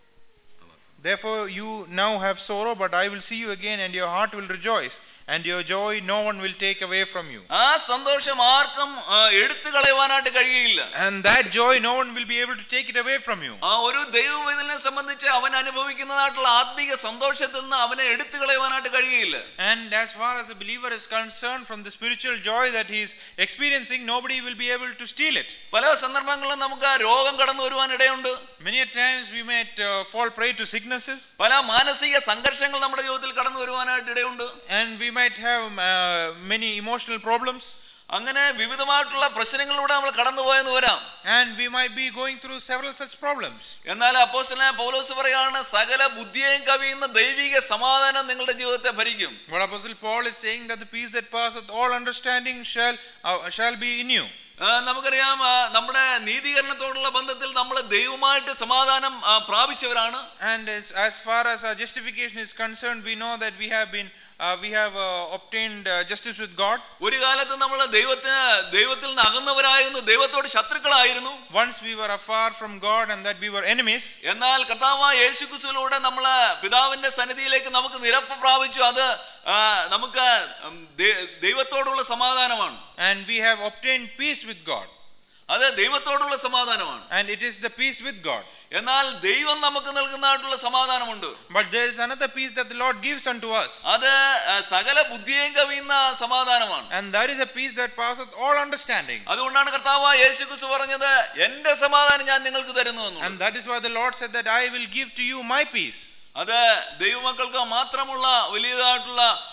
Therefore you now have sorrow, but I will see you again, and your heart will rejoice, and your joy no one will take away from you. ആ സന്തോഷം ആർക്കും ആ, എടുത്തു കളയുവാനായിട്ട് കഴിയുകയില്ല And that joy no one will be able to take it away from you. ആ ഒരു ദൈവവേദനെ സംബന്ധിച്ച് അവൻ അനുഭവിക്കുന്നതായിട്ടുള്ള ആത്മീക സന്തോഷത്തിൽ നിന്ന് അവനെ എടുത്തു കളയുവാനായിട്ട് കഴിയുകയില്ല And as far as the believer is concerned, from the spiritual joy that he is experiencing, nobody will be able to steal it. പല സന്ദർഭങ്ങളിലും നമുക്ക് രോഗം കടന്നു വരുവാൻ ഇടയുണ്ട് Many a times we might uh, fall prey to sicknesses, പല മാനസിക സംഘർഷങ്ങൾ നമ്മുടെ ജീവിതത്തിൽ കടന്നു വരുവാനായിട്ട് ഇടയുണ്ട് and we might have uh, many emotional problems, അങ്ങനെ വിവിധമായിട്ടുള്ള പ്രശ്നങ്ങളിലൂടെ നമ്മൾ കടന്നുപോയെന്ന് വരാം and we might be going through several such problems. എന്നാൽ അപ്പോസ്തലനായ പൗലോസ് പറയാണ് സകല ബുദ്ധിയെയും കവിയുന്ന ദൈവിക സമാധാനം നിങ്ങളുടെ ജീവിതത്തെ ഭരിക്കും What Apostle Paul is saying that the peace that passeth all understanding shall uh, shall be in you. ആ, നമുക്കറിയാം ആ, നമ്മുടെ നീതീകരണത്തോടുള്ള ബന്ധത്തിൽ നമ്മൾ ദൈവമായിട്ട് സമാധാനം ആ, പ്രാപിച്ചവരാണ് And as, as far as our justification is concerned, we know that we have been uh, we have uh, obtained uh, justice with God. ഒരു കാലത്ത് നമ്മൾ ദൈവത്തിന് ദൈവത്തിൽ നിന്ന് അകന്നവരായിരുന്നു ദൈവത്തോട് ശത്രുക്കളായിരുന്നു Once we were afar from God and that we were enemies, എന്നാൽ കർത്താവായ യേശുക്രിസ്തുവിലൂടെ നമ്മൾ പിതാവിന്റെ സന്നിധിയിലേക്ക് നമുക്ക് നിരപ്പ് പ്രാപിച്ചു അത് ആ, നമുക്ക് ഉം, ദൈ- ദൈവത്തോടുള്ള സമാധാനമാണ് and we have obtained peace with God. അത് ദൈവത്തോടുള്ള സമാധാനമാണ് And it is the peace with God. എന്നാൽ ദൈവം നമുക്ക് നൽകുന്നതായിട്ടുള്ള സമാധാനമുണ്ട് But there is another peace that the Lord gives unto us. അത് ആ, സകല ബുദ്ധിയെയും കവിയുന്ന സമാധാനമാണ് And that is a peace that passeth all understanding. അതുകൊണ്ടാണ് കർത്താവ് യേശുക്രിസ്തു പറഞ്ഞത് എന്റെ സമാധാനം ഞാൻ നിങ്ങൾക്ക് തരുന്നു And എന്നുള്ളത് that is why the Lord said that I will give to you my peace. അത് ദൈവമക്കൾക്ക് മാത്രമുള്ള വലിയതായിട്ടുള്ള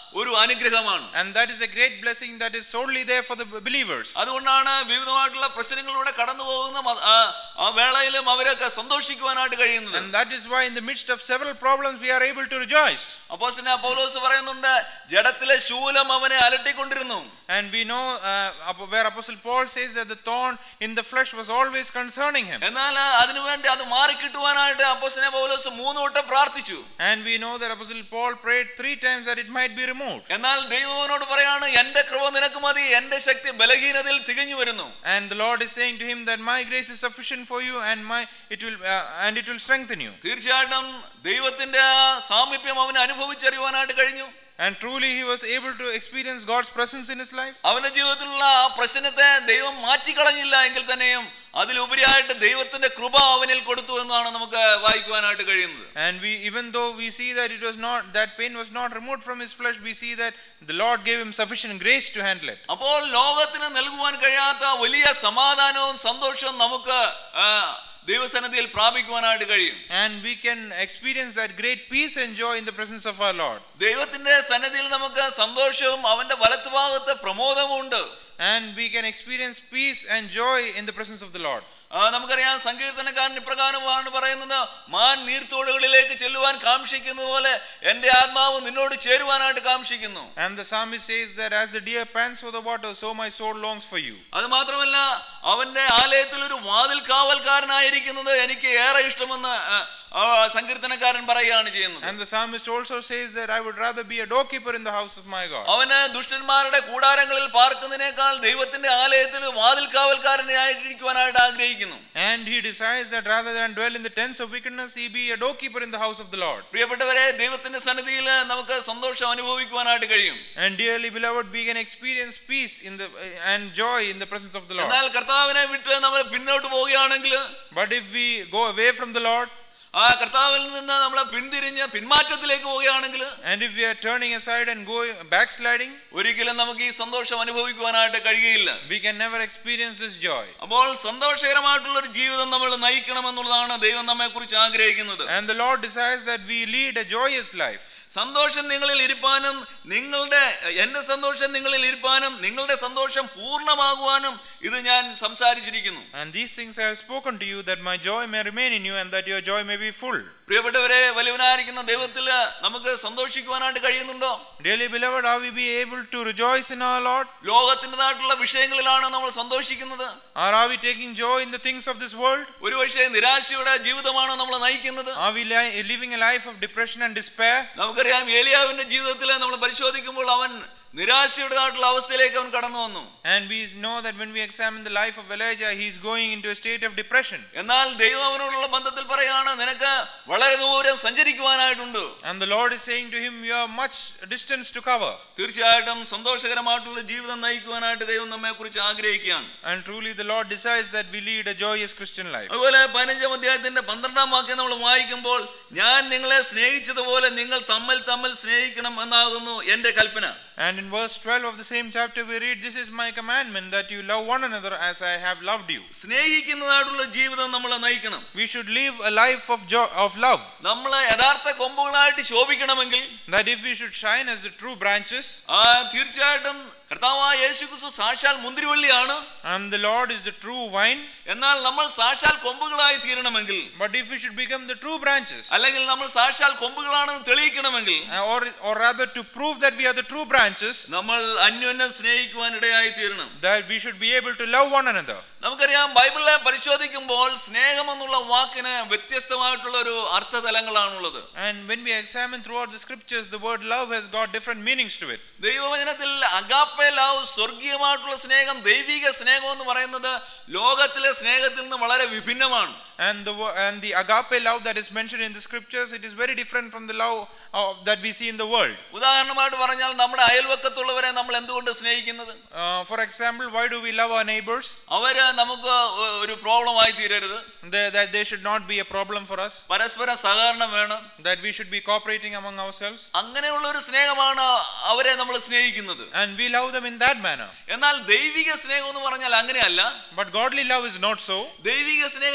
ഒരു അനുഗ്രഹമാണ് And that is a great blessing that is solely there for the believers. അതുകൊണ്ടാണ് വിവിധമായിട്ടുള്ള പ്രശ്നങ്ങളിലൂടെ കടന്നു പോകുന്ന മ- ആ ആ വേളയിലും അവരൊക്കെ സന്തോഷിക്കുവാനായിട്ട് കഴിയുന്നത് And that is why in the midst of several problems we are able to rejoice. അപ്പോൾ തന്നെ പൗലോസ് പറയുന്നുണ്ട് ജഡത്തിലെ ശൂലം അവനെ അലട്ടിക്കൊണ്ടിരുന്നു And we know uh, ap- where Apostle Paul says that the thorn in the flesh was always concerning him. എന്നാൽ അതിനുവേണ്ടി അത് മാറിക്കിട്ടുവാനായിട്ട് അപ്പോസ്തലനായ പൗലോസ് മൂന്ന് വട്ടം പ്രാർത്ഥിച്ചു And we know that Apostle Paul prayed three times that it might be removed. എന്നാൽ ദൈവവനോട് പറയാണ് എന്റെ കൃപ നിനക്ക് മതി എന്റെ ശക്തി ബലഹീനതയിൽ തികഞ്ഞു വരുന്നു And the Lord is saying to him that my grace is sufficient for you and my it will uh, and it will strengthen you. തീർച്ചയായിട്ടും ദൈവത്തിന്റെ ആ സാമീപ്യം അവന് അനുഭവിച്ചറിയുവാനായിട്ട് കഴിഞ്ഞു And truly he was able to experience God's presence in his life. അവന്റെ ജീവിതത്തിലുള്ള ആ പ്രശ്നത്തെ ദൈവം മാറ്റിക്കളഞ്ഞില്ല എങ്കിൽ തന്നെയും അതിലുപരിയായിട്ട് ദൈവത്തിന്റെ കൃപ അവനിൽ കൊടുത്തു എന്നാണ് നമുക്ക് വായിക്കുവാനായിട്ട് കഴിയുന്നത് And we even though we see that it was not that pain was not removed from his flesh, we see that the Lord gave him sufficient grace to handle it. അപ്പോൾ ലോകത്തിന് നൽകുവാൻ കഴിയാത്ത വലിയ സമാധാനവും സന്തോഷവും നമുക്ക് ആ, ദൈവസന്നിധിയിൽ പ്രാപിക്കുവാനായിട്ട് കഴിയും And we can experience that great peace and joy in the presence of our Lord. ദൈവത്തിന്റെ സന്നിധിയിൽ നമുക്ക് സന്തോഷവും അവന്റെ വലത്തുഭാഗത്ത് പ്രമോദവും ഉണ്ട് And we can experience peace and joy in the presence of the Lord. ആ, നമുക്കറിയാം സങ്കീർത്തനക്കാരൻ ഇപ്രകാരമാണ് പറയുന്നത് മാൻ നീർത്തോടുകളിലേക്ക് ചെല്ലുവാൻ കാക്ഷിക്കുന്നത് പോലെ എന്റെ ആത്മാവ് നിന്നോട് ചേരുവാനായിട്ട് കാക്ഷിക്കുന്നു And the psalmist says that as the deer pants for the water, so my soul longs for you. അത് മാത്രമല്ല അവന്റെ ആലയത്തിൽ ഒരു വാതിൽ കാവൽക്കാരനായിരിക്കുന്നത് എനിക്ക് ഏറെ ഇഷ്ടമെന്ന് ആ, ആ, സങ്കീർത്തനക്കാരൻ പറയുകയാണ് ചെയ്യുന്നത് And the psalmist also says that I would rather be a doorkeeper in the house of my God. അവന് ദുഷ്ടന്മാരുടെ കൂടാരങ്ങളിൽ പാർക്കുന്നതിനേക്കാൾ ദൈവത്തിന്റെ ആലയത്തിൽ വാതിൽ കാവൽക്കാരനായിരിക്കുവാനായിട്ട് ആഗ്രഹിക്കുന്നു And he decides that rather than dwell in the tents of wickedness, he be a doorkeeper in the house of the Lord. പ്രിയപ്പെട്ടവരെ ദൈവത്തിന്റെ സന്നിധിയിൽ നമുക്ക് സന്തോഷം അനുഭവിക്കുവാനായിട്ട് കഴിയും And dearly beloved, we can experience peace in the and joy in the presence of the Lord. എന്നാൽ കർത്താവിനെ വിട്ട് നമ്മൾ പിന്നോട്ട് പോവുകയാണെങ്കിൽ But if we go away from the Lord, ആ കർത്താവിൽ നിന്ന് നമ്മൾ പിന്തിരിഞ്ഞ് പിന്മാറ്റത്തിലേക്ക് പോവുകയാണെങ്കിൽ and if we are turning aside and going backsliding, ഒരിക്കലും നമുക്ക് ഈ സന്തോഷം അനുഭവിക്കുവാനായിട്ട് കഴിയുകയില്ല we can never experience this joy. അപ്പോൾ സന്തോഷകരമായിട്ടുള്ള ഒരു ജീവിതം നമ്മൾ നയിക്കണമെന്നുള്ളതാണ് ദൈവം നമ്മെ കുറിച്ച് ആഗ്രഹിക്കുന്നത് And the Lord desires that we lead a joyous life. സന്തോഷം നിങ്ങളിൽ ഇരിപ്പാനും നിങ്ങളുടെ എന്റെ സന്തോഷം നിങ്ങളിൽ ഇരിപ്പാനും നിങ്ങളുടെ സന്തോഷം പൂർണ്ണമാകുവാനും ഇത് ഞാൻ സംസാരിച്ചിരിക്കുന്നു And these things I have spoken to you, that my joy may remain in you, and that your joy may be full. പ്രിയപ്പെട്ടവരെ വലിയവനായിരിക്കുന്ന ദൈവത്തിൽ നമുക്ക് സന്തോഷിക്കുവാനായിട്ട് കഴിയുന്നുണ്ടോ Dearly beloved, are we be able to rejoice in our Lord? ലോകത്തിൻ്റെതായിട്ടുള്ള വിഷയങ്ങളിലാണ് നമ്മൾ സന്തോഷിക്കുന്നത് Or are we taking joy in the things of this world? ഒരുപക്ഷെ നിരാശയുടെ ജീവിതമാണോ നമ്മൾ നയിക്കുന്നത് Are we li- living a life of depression and despair? നമുക്കറിയാം ഏലിയാവിന്റെ ജീവിതത്തിൽ നമ്മൾ പരിശോധിക്കുമ്പോൾ അവൻ നിരാശയുടേതായിട്ടുള്ള അവസ്ഥയിലേക്ക് അവൻ കടന്നു വന്നു And we know that when we examine the life of Elijah, he is going into a state of depression. എന്നാൽ ദൈവം അവനോടുള്ള ബന്ധത്തിൽ പറയാണ് നിനക്ക് വളരെ ദൂരം സഞ്ചരിക്കുവാനായിട്ടുണ്ട് And the Lord is saying to him, You have much distance to cover. തീർച്ചയായിട്ടും സന്തോഷകരമായിട്ടുള്ള ജീവിതം നയിക്കുവാനായിട്ട് ദൈവം നമ്മെ കുറിച്ച് ആഗ്രഹിക്കുകയാണ് And truly, the Lord desires that we lead a joyous Christian life. അതുപോലെ പതിനഞ്ചാം അധ്യായത്തിന്റെ പന്ത്രണ്ടാം വാക്യം നമ്മൾ വായിക്കുമ്പോൾ ഞാൻ നിങ്ങളെ സ്നേഹിച്ചതുപോലെ നിങ്ങൾ തമ്മിൽ തമ്മിൽ സ്നേഹിക്കണം എന്നാകുന്നു എന്റെ കൽപ്പന And in verse 12 of the same chapter, we read, This is my commandment that you love one another as I have loved you. സ്നേഹിക്കുന്നതായിട്ടുള്ള ജീവിതം നമ്മൾ നയിക്കണം We should live a life of, jo- of love. നമ്മൾ യഥാർത്ഥ കൊമ്പുകളായിട്ട് ശോഭിക്കണമെങ്കിൽ That if we should shine as the true branches, ആ തീർച്ചയായിട്ടും കർത്താവായ യേശുക്രിസ്തു സാക്ഷാൽ മുന്തിരിവള്ളിയാണ് and the Lord is the true vine, എന്നാൽ നമ്മൾ സാക്ഷാൽ കൊമ്പുകളായി തീരണമെങ്കിൽ but if we should become the true branches, അല്ലെങ്കിൽ നമ്മൾ സാക്ഷാൽ കൊമ്പുകളാണെന്ന് തെളിയിക്കണമെങ്കിൽ uh, or, or rather to prove that we are the true branches, നമ്മൾ അന്യോന്യം സ്നേഹിക്കുവാൻ ഇടയായി തീരണം that we should be able to love one another. നമുക്കറിയാം ബൈബിളിലെ പരിശോധിക്കുമ്പോൾ സ്നേഹം എന്നുള്ള വാക്കിന് വ്യത്യസ്തമായിട്ടുള്ള ഒരു അർത്ഥതലങ്ങളാണുള്ളത് And when we examine throughout the scriptures, the word love has got different meanings to it. ദൈവവചനത്തിൽ അഗാപ്പെ ലവ് സ്വർഗീയമായിട്ടുള്ള സ്നേഹം ദൈവിക സ്നേഹം എന്ന് പറയുന്നത് ലോകത്തിലെ സ്നേഹത്തിൽ നിന്ന് വളരെ വിഭിന്നമാണ് And the wo- and the agape love that is mentioned in the scriptures, it is very different from the love uh, that we see in the world. ഉദാഹരണമായിട്ട് പറഞ്ഞാൽ നമ്മുടെ അയൽവക്കത്തുള്ളവരെ നമ്മൾ എന്തുകൊണ്ട് സ്നേഹിക്കുന്നത് Uh, for example, why do we love our neighbors? അവര് നമുക്ക് O- ഒരു പ്രോബ്ലമായി തീരരുത് They, that they should not be a problem for us. പരസ്പര സഹകരണം വേണം That we should be cooperating among ourselves. അങ്ങനെയുള്ള ഒരു സ്നേഹമാണ് അവരെ നമ്മൾ സ്നേഹിക്കുന്നത് And we love them in that manner. എന്നാൽ ദൈവിക സ്നേഹം എന്ന് പറഞ്ഞാൽ അങ്ങനെയല്ല But godly love is not so. ദൈവിക സ്നേഹം എന്തായാലും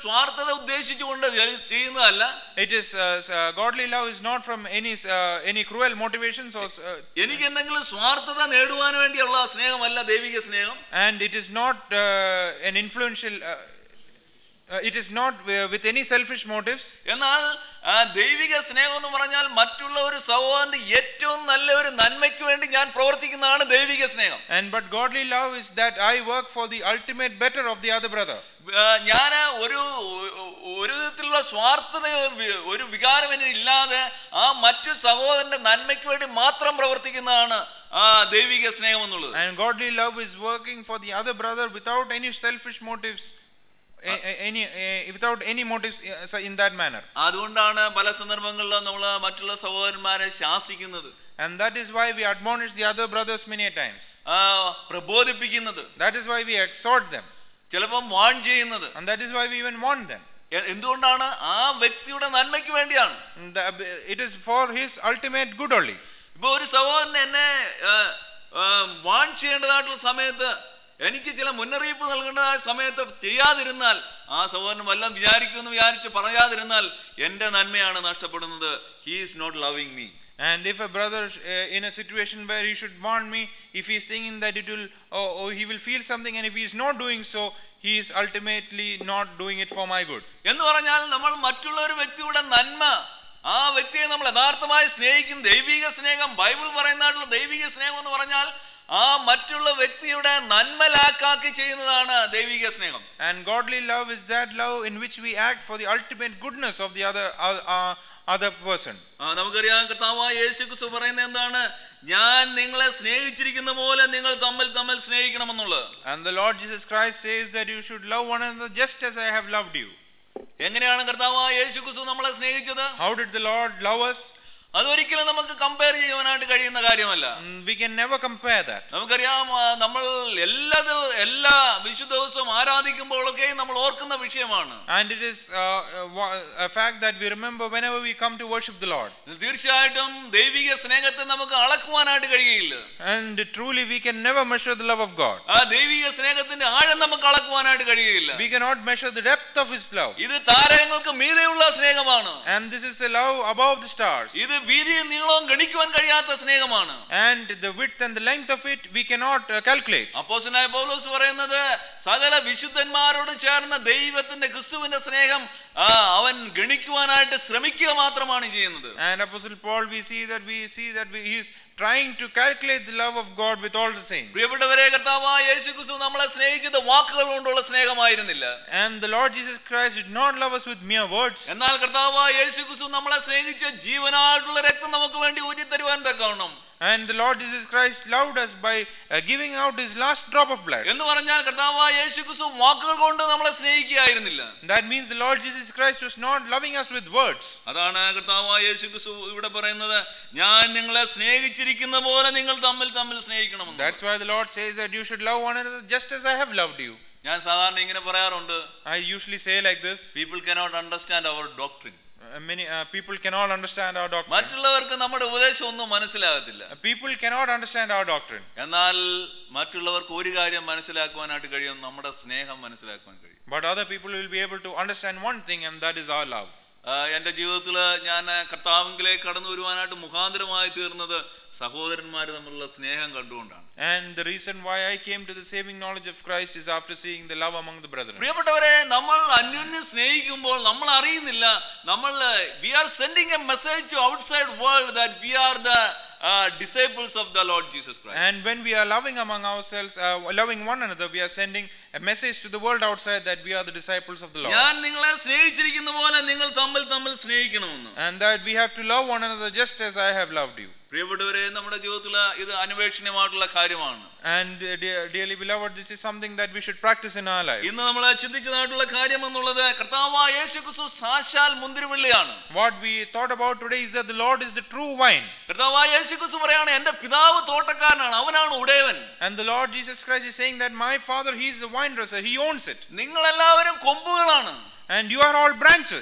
സ്വാർത്ഥത ഉദ്ദേശിച്ചുകൊണ്ട് ചെയ്- ചെയ്യുന്നതല്ല It is uh, s- uh, godly love is not from any uh, any cruel motivations or uh, എനിക്ക് എന്തെങ്കിലും സ്വാർത്ഥത നേടുവാൻ വേണ്ടിയുള്ള സ്നേഹമല്ല ദൈവിക സ്നേഹം and it is not uh, an influential. Uh, uh, it is not uh, with any selfish motives. എന്നാൽ ആ ദൈവിക സ്നേഹം എന്ന് പറഞ്ഞാൽ മറ്റുള്ള ഒരു സഹോദരന്റെ ഏറ്റവും നല്ല ഒരു നന്മയ്ക്ക് വേണ്ടി ഞാൻ പ്രവർത്തിക്കുന്നതാണ് ദൈവിക സ്നേഹം And but godly love is that I work for the ultimate better of the other brother. ഞാൻ ഒരു ഒരു വിധത്തിലുള്ള സ്വാർത്ഥത വി- ഒരു വികാരം എന്നിൽ ഇല്ലാതെ ആ മറ്റു സഹോദരന്റെ നന്മയ്ക്ക് വേണ്ടി മാത്രം പ്രവർത്തിക്കുന്നതാണ് ആ ദൈവിക സ്നേഹം എന്നുള്ളത് And godly love is working for the other brother without any selfish motives, a- a- any uh, without any motives uh, in that manner. അതുകൊണ്ടാണ് പല സന്ദർഭങ്ങളിലും നമ്മൾ മറ്റുള്ള സഹോദരന്മാരെ ശാസിക്കുന്നത് And that is why we admonish the other brothers many a times. ആ, പ്രബോധിപ്പിക്കുന്നത് That is why we exhort them. ചിലപ്പം warn ചെയ്യുന്നത് And that is why we even warn them. എ- എന്തുകൊണ്ടാണ് ആ വ്യക്തിയുടെ നന്മയ്ക്ക് വേണ്ടിയാണ് And the- it is for his ultimate good only. ഇപ്പൊ ഒരു സഹോദരൻ എന്നെ വാൺ ചെയ്യേണ്ടതായിട്ടുള്ള സമയത്ത് എനിക്ക് ചില മുന്നറിയിപ്പ് നൽകേണ്ടതായ സമയത്ത് ചെയ്യാതിരുന്നാൽ ആ സഹോദരൻ വല്ലതും വിചാരിക്കുമെന്ന് വിചാരിച്ച് പറയാതിരുന്നാൽ എന്റെ നന്മയാണ് നഷ്ടപ്പെടുന്നത് he is not loving me And if a brother uh, in a situation where he should warn me, if he is thinking that it will, or, or he will feel something, and if he is not doing so, he is ultimately not doing it for my good. എന്ന് പറഞ്ഞാൽ നമ്മൾ മറ്റുള്ള ഒരു വ്യക്തിയുടെ നന്മ ആ വ്യക്തിയെ നമ്മൾ യഥാർത്ഥമായി സ്നേഹിക്കും ദൈവിക സ്നേഹം ബൈബിൾ പറയുന്നതായിട്ടുള്ള ദൈവിക സ്നേഹം എന്ന് പറഞ്ഞാൽ ആ മറ്റുള്ള വ്യക്തിയുടെ നന്മ ലാക്കാക്കി ചെയ്യുന്നതാണ് ദൈവിക സ്നേഹം And godly love is that love in which we act for the ultimate goodness of the other uh, uh, other person. ആ, നമുക്കറിയാം കർത്താവായ യേശു ക്രിസ്തു പറയുന്നത് എന്താണ് ഞാൻ നിങ്ങളെ സ്നേഹിച്ചിരിക്കുന്ന പോലെ നിങ്ങൾ തമ്മിൽ തമ്മിൽ സ്നേഹിക്കണമെന്നുള്ളത് And the Lord Jesus Christ says that you should love one another just as I have loved you. എങ്ങനെയാണ് കർത്താവായ യേശു ക്രിസ്തു നമ്മളെ സ്നേഹിച്ചത് How did the Lord love us? അതൊരിക്കലും നമുക്ക് കമ്പയർ ചെയ്യുവാനായിട്ട് കഴിയുന്ന കാര്യമല്ല Mm, We can never compare that. നമുക്കറിയാം ആ, നമ്മൾ എല്ലാ ദിവ- എല്ലാ വിശുദ്ധ ദിവസവും ആരാധിക്കുമ്പോഴൊക്കെ നമ്മൾ ഓർക്കുന്ന വിഷയമാണ് And it is uh, uh, wa- a fact that we remember whenever we come to worship the Lord. തീർച്ചയായിട്ടും ദൈവിക സ്നേഹത്തെ നമുക്ക് അളക്കുവാനായിട്ട് കഴിയുകയില്ല And truly, we can never measure the love of God. ആ ദൈവിക സ്നേഹത്തിന്റെ ആഴം നമുക്ക് അളക്കുവാനായിട്ട് കഴിയുകയില്ല We cannot measure the depth of His love. ഇത് താരകങ്ങൾക്ക് മീതെയുള്ള സ്നേഹമാണ് And this is the love above the stars. ഇത് വീതിയും നീളവും ഗണിക്കുവാൻ കഴിയാത്ത സ്നേഹമാണ് And the width and the length of it, we cannot uh, calculate. അപ്പോസനായ പൗലോസ് പറയുന്നത് സകല വിശുദ്ധന്മാരോട് ചേർന്ന ദൈവത്തിന്റെ ക്രിസ്തുവിന്റെ സ്നേഹം ആ, അവൻ ഗണിക്കുവാനായിട്ട് ശ്രമിക്കുക മാത്രമാണ് ചെയ്യുന്നത് And Apostle Paul, we see that we see that we, he is trying to calculate the love of God with all the saints. പ്രിയപ്പെട്ടവരെ കർത്താവായ യേശു ക്രിസ്തു നമ്മളെ സ്നേഹിച്ചത് വാക്കുകൾ കൊണ്ടുള്ള സ്നേഹമായിരുന്നില്ല And the Lord Jesus Christ did not love us with mere words. എന്നാൽ കർത്താവായ യേശു ക്രിസ്തു നമ്മളെ സ്നേഹിച്ച ജീവനായിട്ടുള്ള രക്തം നമുക്ക് വേണ്ടി ഊറ്റിത്തരുവാൻ തക്കവണ്ണം And the Lord Jesus Christ loved us by uh, giving out His last drop of blood. എന്ന് പറഞ്ഞാൽ കർത്താവായ യേശു ക്രിസ്തു വാക്കുകൾ കൊണ്ട് നമ്മളെ സ്നേഹിക്കുകയായിരുന്നില്ല That means the Lord Jesus Christ was not loving us with words. അതാണ് കർത്താവായ യേശു ക്രിസ്തു ഇവിടെ പറയുന്നത് ഞാൻ നിങ്ങളെ സ്നേഹിച്ചിരിക്കുന്ന പോലെ നിങ്ങൾ തമ്മിൽ തമ്മിൽ സ്നേഹിക്കണമെന്ന് That's why the Lord says that you should love one another just as I have loved you. ഞാൻ സാധാരണ ഇങ്ങനെ പറയാറുണ്ട് I usually say like this. People cannot understand അവർ doctrine Uh, many uh, people cannot understand our doctrine. മറ്റുള്ളവർക്ക് നമ്മുടെ ഉപദേശം ഒന്നും മനസ്സിലാകത്തില്ല Uh, people cannot understand our doctrine. എന്നാൽ മറ്റുള്ളവർക്ക് ഒരു കാര്യം മനസ്സിലാക്കുവാനായിട്ട് കഴിയും നമ്മുടെ സ്നേഹം മനസ്സിലാക്കുവാൻ കഴിയും But other people will be able to understand one thing, and that is our love. ആ, എൻ്റെ ജീവിതത്തിൽ ഞാൻ കർത്താവിലേക്ക് കടന്നു വരുവാനായിട്ട് മുഖാന്തരമായി തീർന്നത് സഹോദരന്മാർ തമ്മിലുള്ള സ്നേഹം കണ്ടുകൊണ്ടാണ് And the reason why I came to the saving knowledge of Christ is after seeing the love among the brethren. പ്രിയപ്പെട്ടവരെ നമ്മൾ അന്യോന്യം സ്നേഹിക്കുമ്പോൾ നമ്മൾ അറിയുന്നില്ല നമ്മൾ we are sending a message to outside world that we are the disciples of the Lord Jesus Christ And when we are loving among ourselves, uh, loving one another, we are sending a message to the world outside that we are the disciples of the Lord. ഞാൻ നിങ്ങളെ സ്നേഹിച്ചിരിക്കുന്ന പോലെ നിങ്ങൾ തമ്മിൽ തമ്മിൽ സ്നേഹിക്കണമെന്ന് And that we have to love one another just as I have loved you. പ്രിയപ്പെട്ടവരെ നമ്മുടെ ജീവിതത്തിൽ ഇത് അന്വേഷണീയമായിട്ടുള്ള കാര്യമാണ് And uh, dear, dearly beloved, this is something that we should practice in our life. ഇന്ന് നമ്മൾ ചിന്തിച്ചതായിട്ടുള്ള കാര്യം എന്നുള്ളത് കർത്താവായ യേശു ക്രിസ്തു സാക്ഷാൽ മുന്തിരിവള്ളിയാണ് What we thought about today is that the Lord is the true vine. കർത്താവായ യേശു ക്രിസ്തു പറയാണ് എന്റെ പിതാവ് തോട്ടക്കാരനാണ് അവനാണ് ഉടയവൻ And the Lord Jesus Christ is saying that my Father, He is the vine dresser, He owns it. നിങ്ങളെല്ലാവരും കൊമ്പുകളാണ് And you are all branches.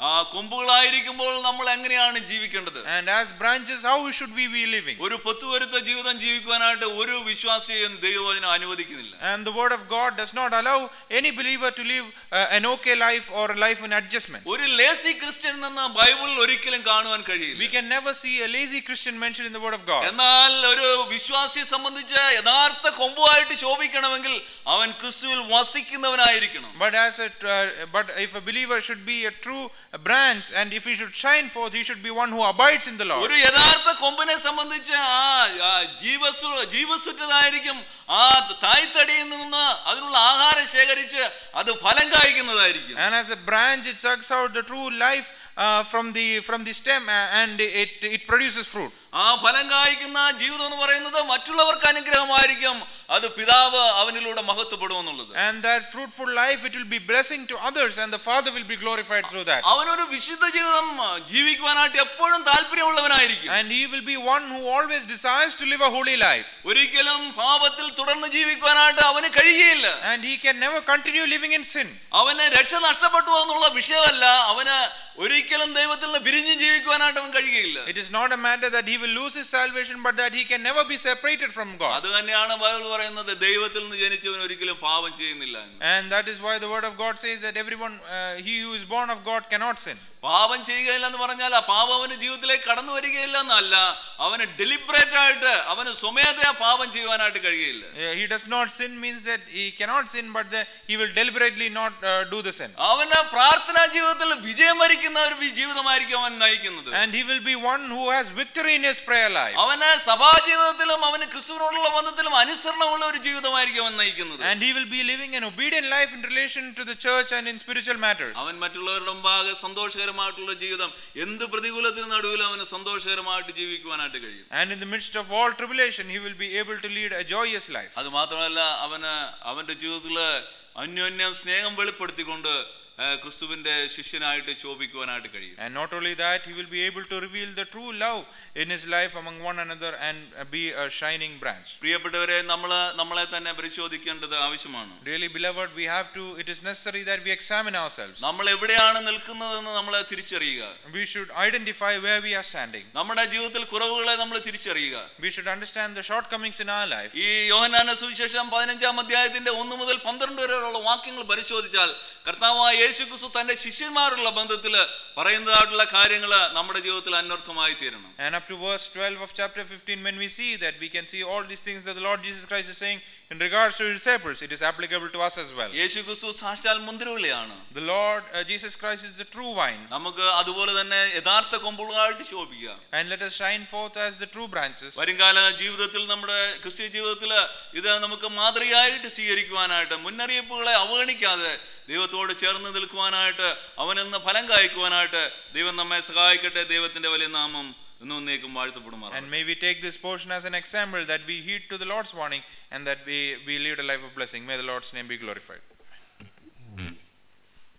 ആ കൊമ്പുകളായിരിക്കുമ്പോൾ നമ്മൾ എങ്ങനെയാണ് ജീവിക്കേണ്ടത് And as branches, how should we be living? ഒരു പൊത്തുവരുത്ത ജീവിതം ജീവിക്കുവാനായിട്ട് ഒരു വിശ്വാസിയും ദൈവവചനം അനുവദിക്കുന്നില്ല And the word of God does not allow any believer to live uh, an okay life or a life in adjustment. ഒരു ലേസി ക്രിസ്ത്യൻ എന്ന് ബൈബിളിൽ ഒരിക്കലും കാണുവാൻ We കഴിയില്ല can never see a lazy Christian mentioned in the word of God. എന്നാൽ ഒരു വിശ്വാസിയെ സംബന്ധിച്ച് യഥാർത്ഥ കൊമ്പുമായിട്ട് ശോഭിക്കണമെങ്കിൽ അവൻ ക്രിസ്തുവിൽ വസിക്കുന്നവനായിരിക്കണം But as a, uh, but if a believer should be a true branch, and if he should shine forth, he should be one who abides in the Lord. ഒരു യഥാർത്ഥ കൊമ്പിനെ സംബന്ധിച്ച് ആ ആ ജീവസു ജീവസുറ്റതായിരിക്കും ആ തായ്തടിയിൽ നിന്ന് അതിനുള്ള ആഹാരം ശേഖരിച്ച് അത് ഫലം കായ്ക്കുന്നതായിരിക്കും And as a branch, it sucks out the true life uh, from the from the stem, uh, and it it produces fruit. ആ ഫലം കായ്ക്കുന്ന ജീവിതം എന്ന് പറയുന്നത് മറ്റുള്ളവർക്ക് അനുഗ്രഹമായിരിക്കും അത് പിതാവ് അവനിലൂടെ മഹത്വപ്പെടുമെന്നുള്ളത് And that fruitful life, it will be blessing to others, and the Father will be glorified through that. അവനൊരു വിശുദ്ധ ജീവിതം ജീവിക്കുവാനായിട്ട് എപ്പോഴും താല്പര്യമുള്ളവനായിരിക്കും And he will be one who always desires to live a holy life. ഒരിക്കലും പാപത്തിൽ തുടർന്ന് ജീവിക്കുവാനായിട്ട് അവന് കഴിയുകയില്ല And he can never continue living in sin. അവന് രക്ഷ നഷ്ടപ്പെട്ടു എന്നുള്ള വിഷയമല്ല അവന് ഒരിക്കലും ദൈവത്തിൽ നിന്ന് പിരിഞ്ഞ് ജീവിക്കുവാനായിട്ട് അവൻ കഴിയുകയില്ല It is not a matter that he will lose his salvation, but that he can never be separated from God. അത് തന്നെയാണ് ബൈബിൾ പറയുന്നത് ദൈവത്തിൽ നിന്ന് ജനിച്ചവൻ ഒരിക്കലും പാപം ചെയ്യുന്നില്ല എന്ന്. And that is why the word of God says that everyone, uh, he who is born of God cannot sin. പാപം ചെയ്യുകയില്ല എന്ന് പറഞ്ഞാൽ ആ പാപം അവന് ജീവിതത്തിലേക്ക് കടന്നു വരികയില്ല എന്നല്ല അവന് ഡെലിബറേറ്റ് ആയിട്ട് അവന് സ്വമേധയാ പാപം ചെയ്യുവാനായിട്ട് കഴിയുകയില്ല Uh, he does not sin means that he cannot sin, but the, he will deliberately not uh, do the sin. അവന് പ്രാർത്ഥനാ ജീവിതത്തിൽ വിജയം വരിക്കുന്ന ഒരു വി- ജീവിതമായിരിക്കും അവൻ നയിക്കുന്നത് And he will be one who has victory in his prayer life. അവന് സഭാ ജീവിതത്തിലും അവന് ക്രിസ്തുവിനോടുള്ള ബന്ധത്തിലും അനുസരണമുള്ള ഒരു ജീവിതമായിരിക്കും അവൻ നയിക്കുന്നത് And he will be living an obedient life in relation to the church and in spiritual matters. അവൻ മറ്റുള്ളവരുടെ മുമ്പാകെ സന്തോഷകരമായിട്ടുള്ള ജീവിതം എന്ത് പ്രതികൂലത്തിന് നടുവിലും അവന് സന്തോഷകരമായിട്ട് ജീവിക്കുവാനായിട്ട് കഴിയും And in the midst of all tribulation, he will be able to lead a joyous life. അത് മാത്രമല്ല അവന് അവന്റെ ജീവിതത്തില് അന്യോന്യം സ്നേഹം വെളിപ്പെടുത്തിക്കൊണ്ട് ആ, ക്രിസ്തുവിന്റെ ശിഷ്യനായിട്ട് ശോഭിക്കുവാനായിട്ട് കഴിയും And not only that, he will be able to reveal the true love in his life among one another and uh, be a shining branch. പ്രിയപ്പെട്ടവരെ നമ്മള് നമ്മളെ തന്നെ പരിശോധിക്കേണ്ടത് ആവശ്യമാണ് Really, beloved, we have to, it is necessary that we examine ourselves. നമ്മൾ എവിടെയാണ് നിൽക്കുന്നതെന്ന് നമ്മളെ തിരിച്ചറിയുക We should identify where we are standing. നമ്മുടെ ജീവിതത്തിൽ കുറവുകളെ നമ്മൾ തിരിച്ചറിയുക We should understand the shortcomings in our life. ഈ യോഹനാന സുവിശേഷം പതിനഞ്ചാം അധ്യായത്തിന്റെ ഒന്ന് മുതൽ പന്ത്രണ്ട് വരെയുള്ള വാക്യങ്ങൾ പരിശോധിച്ചാൽ കർത്താവായ യേശു ക്രിസ്തു തന്റെ ശിഷ്യന്മാരുള്ള ബന്ധത്തിൽ പറയുന്നതായിട്ടുള്ള കാര്യങ്ങൾ നമ്മുടെ ജീവിതത്തിൽ അന്വർത്ഥമായി തീരണം And up to verse 12 of chapter 15, when we see that, we can see all these things that the Lord Jesus Christ is saying in regards to his disciples. It is applicable to us as well. യേശു ക്രിസ്തു സാക്ഷാൽ മുന്തിരിവള്ളിയാണ് The Lord uh, Jesus Christ is the true vine. നമുക്ക് അതുപോലെ തന്നെ യഥാർത്ഥ കൊമ്പുകളായിട്ട് ശോഭിക്കുക And let us shine forth as the true branches. വരുംകാല ജീവിതത്തിൽ നമ്മുടെ ക്രിസ്ത്യ ജീവിതത്തിൽ ഇത് നമുക്ക് മാതൃകയായിട്ട് സ്വീകരിക്കുവാനായിട്ട് മുന്നറിയിപ്പുകളെ അവഗണിക്കാതെ ദൈവത്തോട് ചേർന്ന് നിൽക്കുവാനായിട്ട് അവനെന്ന് ഫലം കായ്ക്കുവാനായിട്ട് ദൈവം നമ്മെ സഹായിക്കട്ടെ ദൈവത്തിന്റെ വലിയ നാമം എന്നും ഒന്നേക്കും വാഴ്ത്തപ്പെടുമാറാണ് And may we take this portion as an example that we heed to the Lord's warning and that we, we lead a life of blessing. May the Lord's name be glorified.